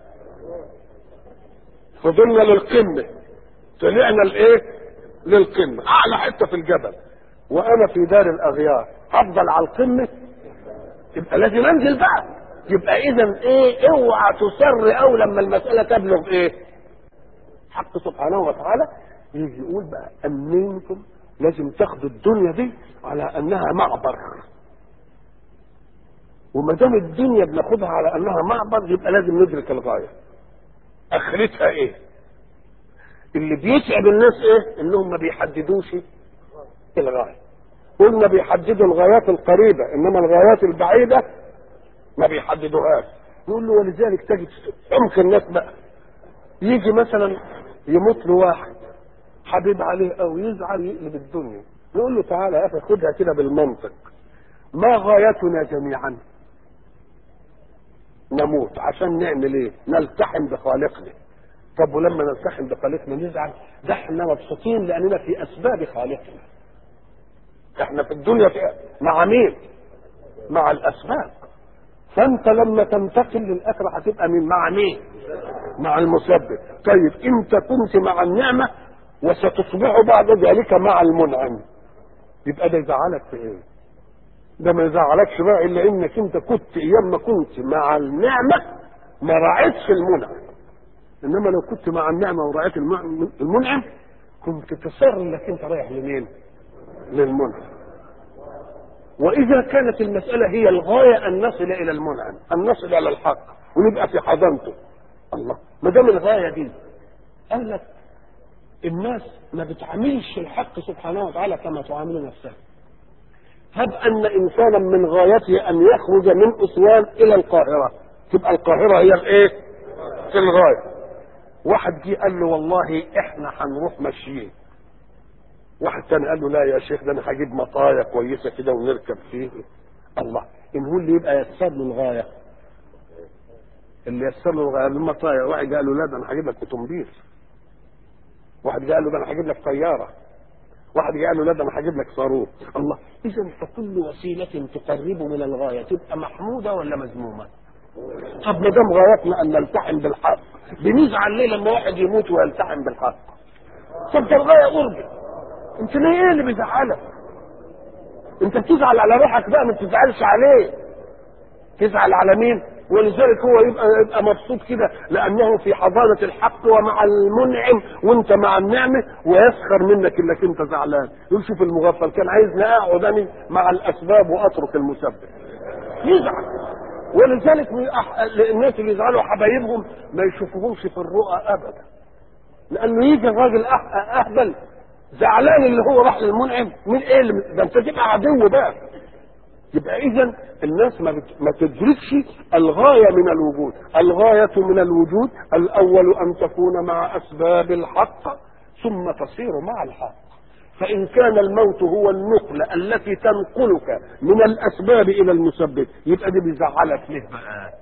فضلنا للقمه طلعنا لايه للقمه اعلى حته في الجبل وانا في دار الاغيار افضل على القمه يبقى لازم انزل بقى يبقى اذا ايه اوعى تصر او لما المساله تبلغ ايه حق سبحانه وتعالى يجي يقول بقى امنتم لازم تاخدوا الدنيا دي على انها معبر وما دام الدنيا بناخدها على انها معبر يبقى لازم ندرك الغايه اخرتها ايه اللي بيتعب الناس ايه انهم ما بيحددوش الغايه قلنا بيحددوا الغايات القريبه انما الغايات البعيده ما بيحددوهاش يقول له ولذلك تجد عمق الناس بقى يجي مثلا يموت له واحد حبيب عليه او يزعل يقلب الدنيا نقول له تعالى يا اخي خدها كده بالمنطق ما غايتنا جميعا نموت عشان نعمل ايه نلتحم بخالقنا طب ولما نلتحم بخالقنا نزعل ده احنا مبسوطين لاننا في اسباب خالقنا احنا في الدنيا في مع مين مع الاسباب فانت لما تنتقل للاخره هتبقى من مع مين مع المسبب طيب انت كنت مع النعمه وستصبح بعد ذلك مع المنعم يبقى ده يزعلك في ايه ده ما يزعلكش بقى الا انك انت كنت ايام ما كنت مع النعمه ما راعيتش المنعم انما لو كنت مع النعمه ورعيت المنعم كنت تصر انك انت رايح لمين للمنعم واذا كانت المساله هي الغايه ان نصل الى المنعم ان نصل الى الحق ونبقى في حضانته الله ما دام الغايه دي قال لك الناس ما بتعاملش الحق سبحانه وتعالى كما تعامل نفسها هب ان انسانا من غايته ان يخرج من اسوان الى القاهره تبقى القاهره هي الايه في الغايه واحد جه قال له والله احنا هنروح ماشيين واحد تاني قال له لا يا شيخ ده انا هجيب مطايا كويسه كده ونركب فيه الله ان هو اللي يبقى يسر له الغايه اللي يسر له الغايه المطايا واحد قال له لا ده انا هجيب لك اوتومبيل واحد قال له ده انا هجيب لك طياره واحد قال له لا ده انا هجيب لك صاروخ الله اذا فكل وسيله تقرب من الغايه تبقى محموده ولا مذمومه طب ما دام غايتنا ان نلتحم بالحق بنزعل ليه لما واحد يموت ويلتحم بالحق طب ده الغايه قربت انت ليه ايه اللي بيزعلك انت بتزعل على روحك بقى ما بتزعلش عليه تزعل على مين ولذلك هو يبقى يبقى مبسوط كده لانه في حضانه الحق ومع المنعم وانت مع النعمه ويسخر منك انك انت زعلان يقول شوف المغفل كان عايزني اقعد انا مع الاسباب واترك المسبب يزعل ولذلك الناس اللي يزعلوا حبايبهم ما يشوفوهمش في الرؤى ابدا لانه يجي الراجل اهبل زعلان اللي هو راح للمنعم من ايه اللي ده انت تبقى عدو بقى يبقى اذا الناس ما, بت... ما تدركش الغايه من الوجود الغايه من الوجود الاول ان تكون مع اسباب الحق ثم تصير مع الحق فان كان الموت هو النقله التي تنقلك من الاسباب الى المسبب يبقى دي بيزعلك ليه بقى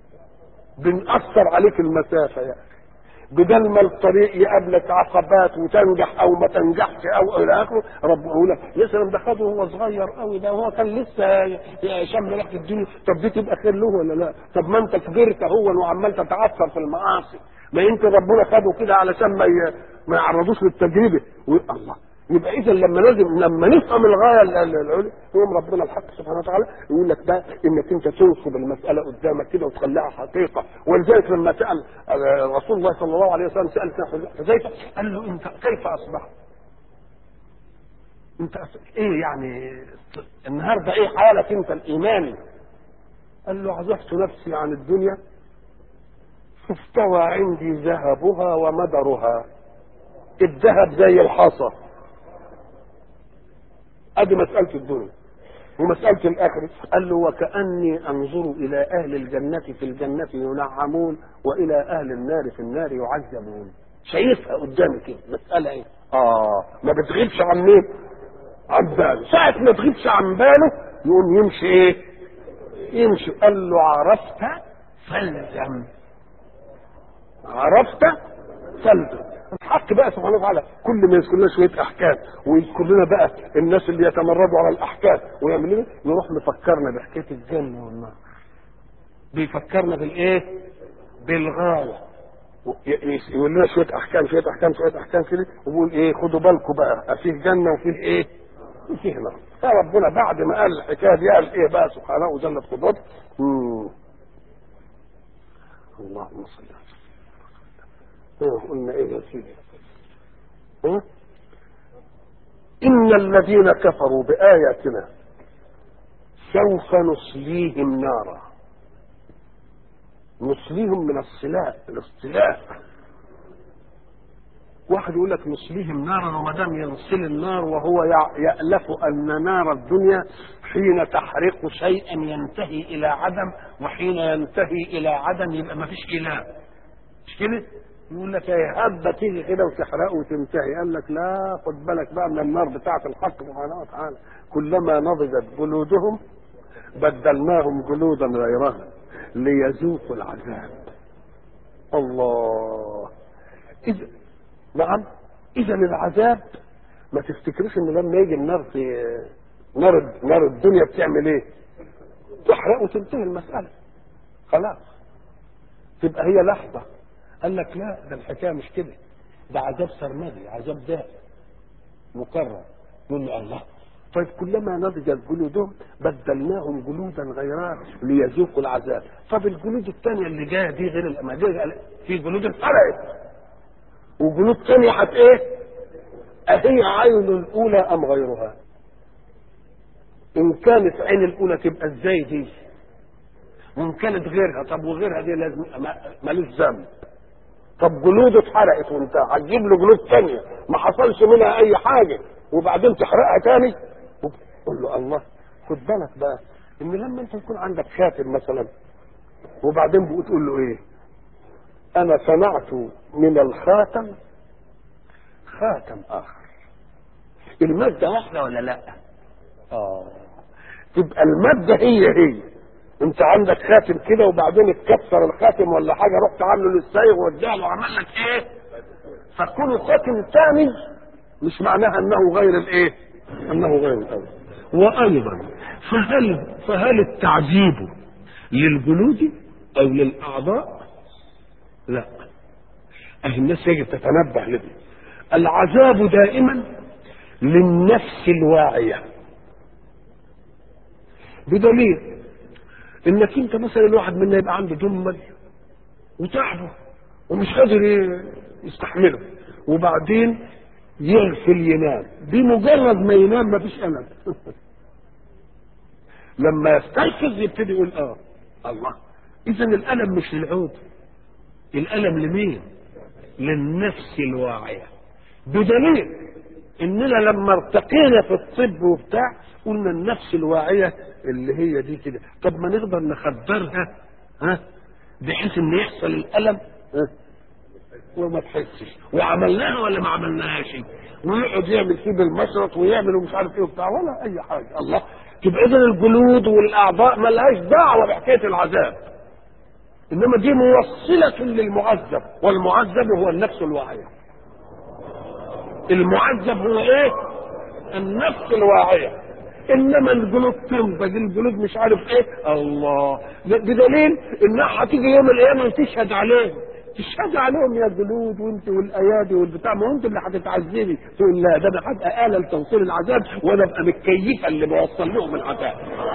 بنأثر عليك المسافه يعني بدل ما الطريق يقابلك عقبات وتنجح او ما تنجحش او الى اخره ربنا يقول لك يا سلام ده خده وهو صغير قوي ده هو كان لسه شم ريحه الدنيا طب دي تبقى خير له ولا لا؟ طب ما انت كبرت هو وعمال تتعثر في المعاصي ما يمكن ربنا خده كده علشان ما ي... ما يعرضوش للتجربه الله يبقى اذا لما لازم لما نفهم الغايه العليا يقوم ربنا الحق سبحانه وتعالى يقول لك ده انك انت تنصب المساله قدامك كده وتخليها حقيقه ولذلك لما سال رسول الله صلى الله عليه وسلم سال حذيفه قال له انت كيف اصبحت؟ انت ايه يعني النهارده ايه حالك انت الايماني؟ قال له عزفت نفسي عن الدنيا فاستوى عندي ذهبها ومدرها الذهب زي الحصى ادي مساله الدنيا ومسألة الآخرة قال له وكأني أنظر إلى أهل الجنة في الجنة ينعمون وإلى أهل النار في النار يعذبون شايفها قدامي كده مسألة إيه؟ آه ما بتغيبش عن مين؟ عن باله ساعة ما تغيبش عن باله يقوم يمشي إيه؟ يمشي قال له عرفت فالزم عرفت فالزم الحق بقى سبحانه وتعالى كل ما يذكر لنا شويه احكام ويذكر لنا بقى الناس اللي يتمردوا على الاحكام ويعمل لنا يروح مفكرنا بحكايه الجنه والنار بيفكرنا بالايه؟ بالغايه يقول لنا شويه احكام شويه احكام شويه احكام كده ويقول ايه خدوا بالكم بقى فيه جنه وفيه ايه؟ وفيه نار فربنا بعد ما قال الحكايه دي قال ايه بقى سبحانه وجلت قدرته اللهم صل على اه قلنا ايه يا سيدي اه؟ ان الذين كفروا باياتنا سوف نصليهم نارا نصليهم من الصلاء الاصطلاء واحد يقول لك نصليهم نارا وما دام ينصل النار وهو يألف أن نار الدنيا حين تحرق شيئا ينتهي إلى عدم وحين ينتهي إلى عدم يبقى ما فيش إله مش كده؟ يقول لك ايه هبه تيجي كده وتحرقه وتنتهي قال لك لا خد بالك بقى من النار بتاعه الحق سبحانه وتعالى كلما نضجت جلودهم بدلناهم جلودا غيرها ليذوقوا العذاب الله إذا نعم إذا العذاب ما تفتكرش إن لما يجي النار في نار نار الدنيا بتعمل إيه؟ تحرق وتنتهي المسألة خلاص تبقى هي لحظة قال لك لا ده الحكايه مش كده ده عذاب سرمدي عذاب دائم مكرر يقول له الله طيب كلما نضجت جلودهم بدلناهم جلودا غيرها ليذوقوا العذاب طب الجلود الثانيه اللي جايه دي غير الاماديه في جلود اتحرقت وجلود ثانيه حت ايه؟ أهي عين الأولى أم غيرها؟ إن كانت عين الأولى تبقى إزاي دي؟ وإن كانت غيرها طب وغيرها دي لازم ملوش ذنب طب جلوده اتحرقت وانت هتجيب له جلود ثانيه ما حصلش منها اي حاجه وبعدين تحرقها تاني قول له الله خد بالك بقى ان لما انت يكون عندك خاتم مثلا وبعدين بتقول له ايه انا صنعت من الخاتم خاتم اخر الماده واحده ولا لا اه تبقى الماده هي هي انت عندك خاتم كده وبعدين اتكسر الخاتم ولا حاجه رحت عامله للسايغ واديها له وعمل لك ايه؟ فكون الخاتم ثاني مش معناها انه غير الايه؟ انه غير الاول. وايضا فهل فهل التعذيب للجلود او للاعضاء؟ لا. اهي الناس يجب تتنبه لدي. العذاب دائما للنفس الواعيه. بدليل انك انت مثلا الواحد منا يبقى عنده دمل وتعبه ومش قادر يستحمله وبعدين يغفل ينام بمجرد ما ينام مفيش الم لما يستيقظ يبتدي يقول اه الله اذا الالم مش للعود الالم لمين للنفس الواعيه بدليل اننا لما ارتقينا في الطب وبتاع قلنا النفس الواعيه اللي هي دي كده طب ما نقدر نخدرها ها بحيث ان يحصل الالم ها وما تحسش وعملناها ولا ما عملناهاش ويقعد يعمل فيه بالمشرط ويعمل ومش عارف ايه وبتاع ولا اي حاجه الله تبقى اذا الجلود والاعضاء ما لهاش دعوه بحكايه العذاب انما دي موصله للمعذب والمعذب هو النفس الواعيه المعذب هو ايه النفس الواعيه انما الجلود تنضج الجلود مش عارف ايه الله بدليل انها هتيجي يوم القيامه وتشهد عليهم تشهد عليهم يا جلود وانت والايادي والبتاع ما انت اللي هتتعذبي تقول لا ده انا هبقى اله لتوصيل العذاب وانا ابقى متكيفه اللي بوصل لهم العذاب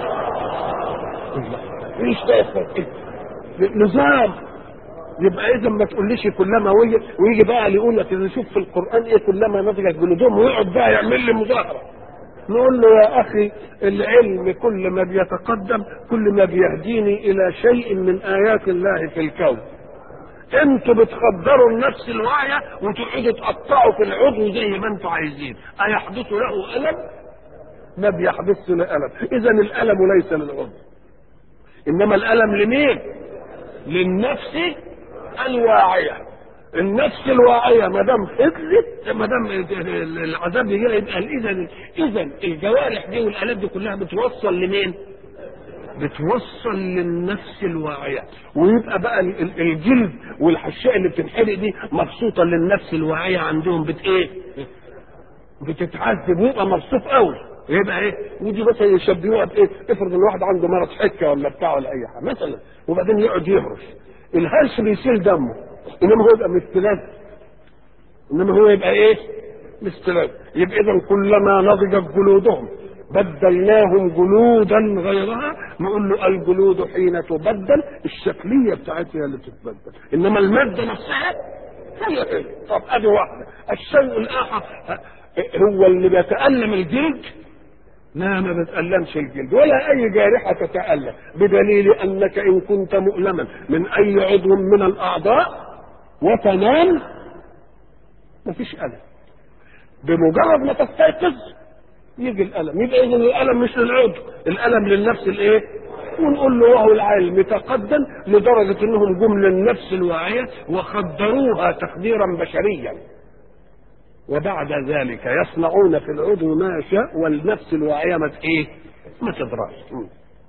ايش ده نظام يبقى اذا ما تقوليش كلما ويجي ويجي بقى يقول لك نشوف في القران ايه كلما نضجت جلودهم ويقعد بقى يعمل لي مظاهره نقول له يا اخي العلم كل ما بيتقدم كل ما بيهديني الى شيء من ايات الله في الكون انتوا بتخدروا النفس الواعيه وتقعدوا تقطعوا في العضو زي ما انتوا عايزين ايحدث له الم ما بيحدث الالم اذا الالم ليس للعضو انما الالم لمين للنفس الواعيه النفس الواعيه ما دام فضلت ما دام العذاب يجي لها يبقى اذا اذا الجوارح دي والالات دي كلها بتوصل لمين؟ بتوصل للنفس الواعيه ويبقى بقى ال- ال- الجلد والحشاء اللي بتنحرق دي مبسوطه للنفس الواعيه عندهم بت ايه؟ بتتعذب ويبقى مبسوط قوي يبقى ايه ودي مثلا يشبهوها بايه افرض ان واحد عنده مرض حكه ولا بتاع ولا اي حاجه مثلا وبعدين يقعد يهرش الهرش بيسيل دمه انما هو يبقى مستلذ انما هو يبقى ايه مستلذ يبقى اذا كلما نضجت جلودهم بدلناهم جلودا غيرها نقول له الجلود حين تبدل الشكليه بتاعتها هي اللي بتتبدل انما الماده نفسها هي هي طب ادي واحده الشيء الاخر هو اللي بيتالم الجلد لا ما بتألمش الجلد ولا أي جارحة تتألم بدليل أنك إن كنت مؤلما من أي عضو من الأعضاء وتنام مفيش ألم بمجرد ما تستيقظ يجي الألم يبقى إذا الألم مش للعضو الألم للنفس الإيه؟ ونقول له وهو العلم تقدم لدرجة إنهم جم للنفس الواعية وخدروها تخديرا بشريا وبعد ذلك يصنعون في العضو ما يشاء والنفس الواعية ما ت- ايه؟ ما تدراش. م.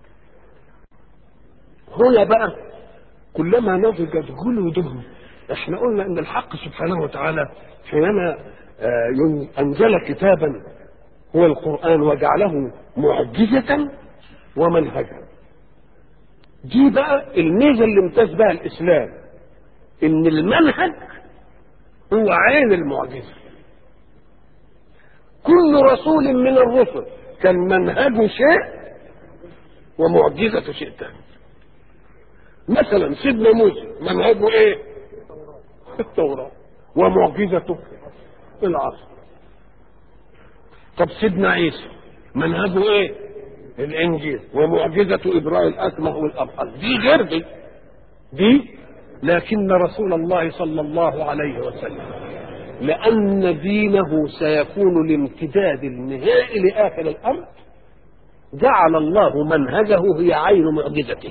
هنا بقى كلما نضجت جلودهم احنا قلنا ان الحق سبحانه وتعالى حينما آه، ين- انزل كتابا هو القران وجعله معجزه ومنهجا دي بقى الميزه اللي امتاز بها الاسلام ان المنهج هو عين المعجزه كل رسول من الرسل كان منهجه شيء ومعجزته شيء ثاني مثلا سيدنا موسى منهجه ايه التوراة ومعجزته العصر طب سيدنا عيسى منهجه ايه الانجيل ومعجزة ابراء الاكمه والابحر دي غير دي دي لكن رسول الله صلى الله عليه وسلم لأن دينه سيكون الامتداد النهائي لآخر الأرض جعل الله منهجه هي عين معجزته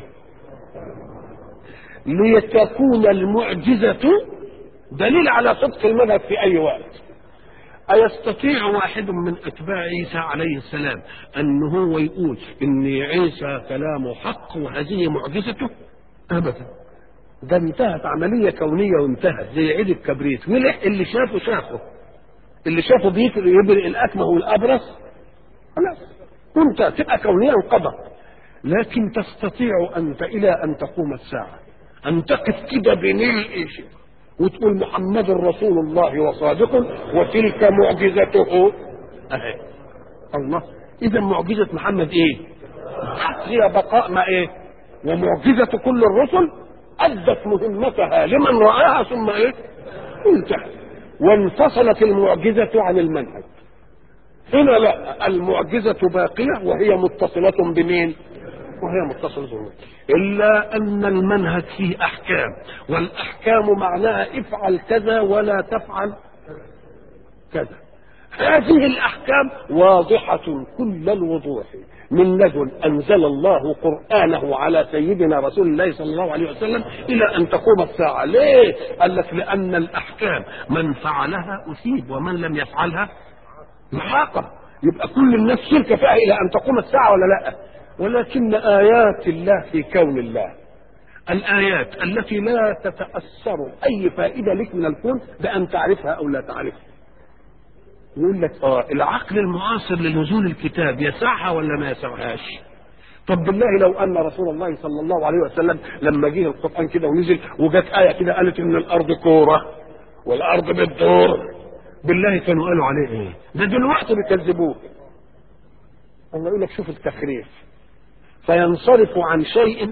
لتكون المعجزة دليل على صدق المنهج في أي وقت أيستطيع واحد من أتباع عيسى عليه السلام أن هو يقول إن عيسى كلامه حق وهذه معجزته؟ أبدا ده انتهت عملية كونية وانتهت زي عيد الكبريت ولح اللي شافه شافه اللي شافه بيكر يبرئ الأكمه والأبرص خلاص وانت تبقى كونيا انقضى لكن تستطيع أنت إلى أن تقوم الساعة أن تقف كده بين الإيش وتقول محمد رسول الله وصادق وتلك معجزته أهي الله إذا معجزة محمد إيه؟ هي بقاء ما إيه؟ ومعجزة كل الرسل أدت مهمتها لمن رآها ثم إيه؟ انتهت وانفصلت المعجزة عن المنهج هنا لا المعجزة باقية وهي متصلة بمين؟ وهي متصلة بمين؟ إلا أن المنهج فيه أحكام والأحكام معناها افعل كذا ولا تفعل كذا هذه الأحكام واضحة كل الوضوح من لدن أنزل الله قرآنه على سيدنا رسول الله صلى الله عليه وسلم إلى أن تقوم الساعة ليه؟ قال لك لأن الأحكام من فعلها أثيب ومن لم يفعلها يعاقب يبقى كل الناس شركة فيها إلى أن تقوم الساعة ولا لا ولكن آيات الله في كون الله الآيات التي لا تتأثر أي فائدة لك من الكون بأن تعرفها أو لا تعرفها يقول لك اه العقل المعاصر لنزول الكتاب يسعها ولا ما يسعهاش طب بالله لو ان رسول الله صلى الله عليه وسلم لما جه القران كده ونزل وجت ايه كده قالت ان الارض كوره والارض بتدور بالله كانوا قالوا عليه ايه ده دلوقتي بيكذبوه الله يقول لك شوف التخريف فينصرف عن شيء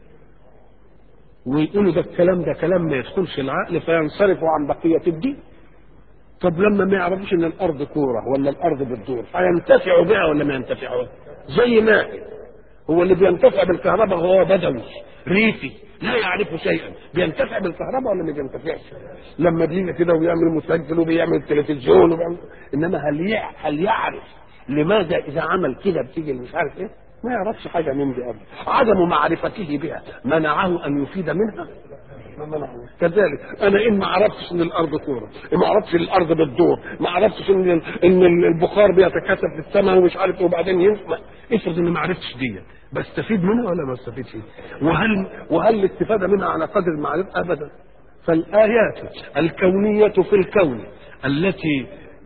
ويقولوا ده الكلام ده كلام ما يدخلش العقل فينصرف عن بقيه الدين طب لما ما يعرفوش ان الارض كوره ولا الارض بتدور هينتفعوا بها ولا ما ينتفعوا زي ما هو اللي بينتفع بالكهرباء هو بدوي ريفي لا يعرف شيئا بينتفع بالكهرباء ولا ما بينتفعش لما بيجي كده ويعمل مسجل وبيعمل تلفزيون وبيعمل انما هل يع- هل يعرف لماذا اذا عمل كده بتيجي مش عارف ايه ما يعرفش حاجه من دي ابدا عدم معرفته بها منعه ان يفيد منها ما منعه كذلك انا ان ما عرفتش ان الارض كوره ما عرفتش ان الارض بتدور ما عرفتش ان ان البخار بيتكاثف في السماء ومش عارف ايه وبعدين ينفع افرض اني ما عرفتش دي بستفيد منها ولا ما بستفيدش وهل وهل الاستفاده منها على قدر المعرفه ابدا فالايات الكونيه في الكون التي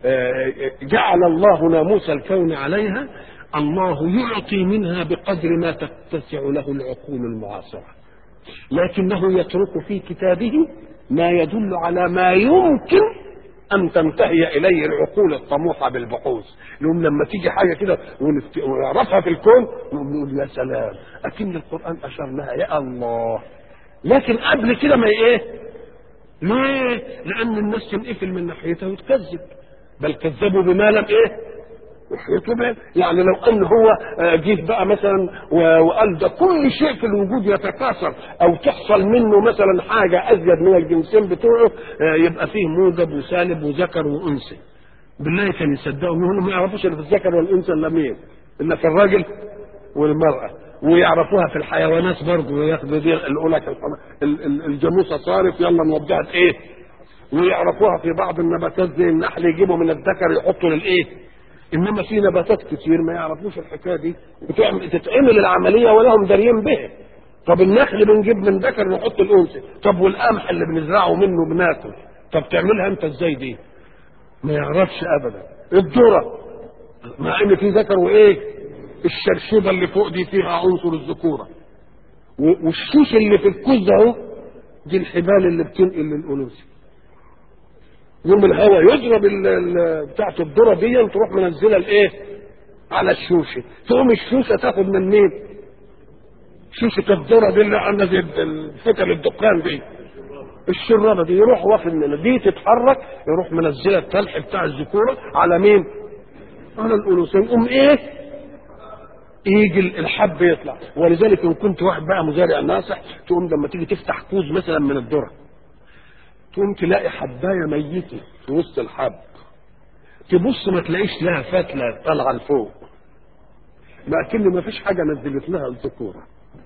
جعل الله ناموس الكون عليها الله يعطي منها بقدر ما تتسع له العقول المعاصره لكنه يترك في كتابه ما يدل على ما يمكن ان تنتهي اليه العقول الطموحه بالبحوث يوم لما تيجي حاجه كده ونعرفها في الكون نقول يا سلام اكن القران اشار لها يا الله لكن قبل كده ما ايه ليه لان الناس تنقفل من ناحيتها وتكذب بل كذبوا بما لم ايه يحيطوا يعني لو ان هو جه بقى مثلا وقال ده كل شيء في الوجود يتكاثر او تحصل منه مثلا حاجه ازيد من الجنسين بتوعه يبقى فيه موجب وسالب وذكر وانثى بالله كان يصدقوا يقولوا ما يعرفوش اللي في الذكر والانثى الا مين الا في الراجل والمراه ويعرفوها في الحيوانات برضه وياخدوا دي يقول لك الجاموسه صارف يلا نوديها ايه ويعرفوها في بعض النباتات زي النحل يجيبوا من الذكر يحطوا للايه انما في نباتات كتير ما يعرفوش الحكايه دي تتعمل العمليه ولا هم داريين بها طب النخل بنجيب من ذكر نحط الانثى طب والقمح اللي بنزرعه منه بناكل طب تعملها انت ازاي دي ما يعرفش ابدا الذره مع ان في ذكر وايه الشرشوبه اللي فوق دي فيها عنصر الذكوره والشوش اللي في الكوز اهو دي الحبال اللي بتنقل للانوثه يوم الهواء يضرب بتاعت الذره دي تروح منزله الايه على الشوشه تقوم الشوشه تاخد من مين شوشه الذره دي اللي عندها زي فتل الدخان دي الشرابه دي يروح واخد منها دي تتحرك يروح منزله التلح بتاع الذكوره على مين على الانوثه يقوم ايه يجي الحب يطلع ولذلك ان كنت واحد بقى مزارع ناصح تقوم لما تيجي تفتح كوز مثلا من الذره تقوم تلاقي حبايه ميته في وسط الحب تبص ما تلاقيش لها فتله طالعه لفوق ما اكن ما فيش حاجه نزلت لها الذكوره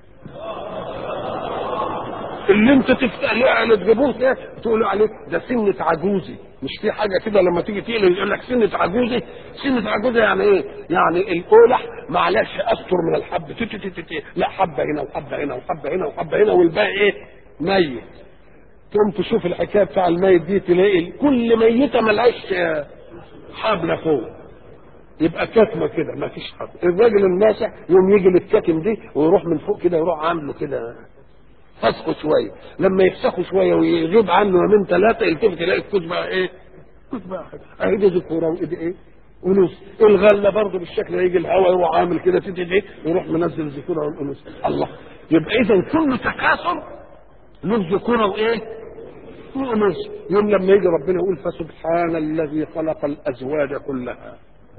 اللي انت تفتح اللي تجيبوه ده تقولوا عليه ده سنة عجوزي مش في حاجه كده لما تيجي تقلب يقول لك سنة عجوزي سنة عجوزي يعني ايه؟ يعني القولح معلش استر من الحب تي تي تي تي. لا حبه هنا وحبه هنا وحبه هنا وحبه هنا والباقي ايه؟ ميت تقوم تشوف الحكايه بتاع الميت دي تلاقي كل ميته ملهاش حبل فوق يبقى كتمه كده ما فيش حبل الراجل الناسع يقوم يجي للكتم دي ويروح من فوق كده يروح عامله كده فسخه شويه لما يفسخه شويه ويغيب عنه يومين ثلاثه يلتفت يلاقي الكوز بقى ايه؟ الكوز بقى اهي دي ذكوره وايدي ايه؟ انوث الغله برضه بالشكل يجي الهواء يروح عامل كده تدي ايه؟ يروح منزل الذكوره والانوث الله يبقى اذا كل تكاثر له ذكوره وايه؟ وانوث يوم لما يجي ربنا يقول فسبحان الذي خلق الازواج كلها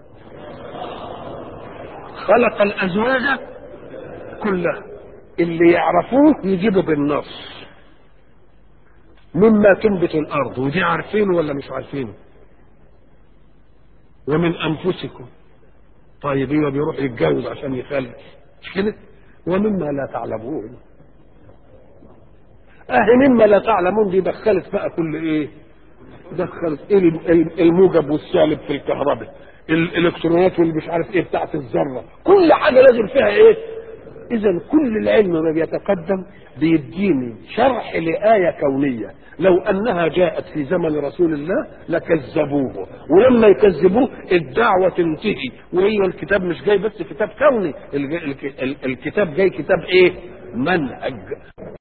خلق الازواج كلها اللي يعرفوه يجيبوا بالنص مما تنبت الارض ودي عارفينه ولا مش عارفينه ومن انفسكم طيب ايوه بيروح يتجوز عشان يخلف مش كده ومما لا تعلمون اه مما لا تعلمون دي دخلت بقى كل ايه دخلت إيه الموجب والسالب في الكهرباء الالكترونات واللي مش عارف ايه بتاعت الذره كل حاجه لازم فيها ايه اذا كل العلم ما بيتقدم بيديني شرح لآية كونية لو انها جاءت في زمن رسول الله لكذبوه ولما يكذبوه الدعوة تنتهي وهي الكتاب مش جاي بس كتاب كوني الكتاب جاي كتاب ايه منهج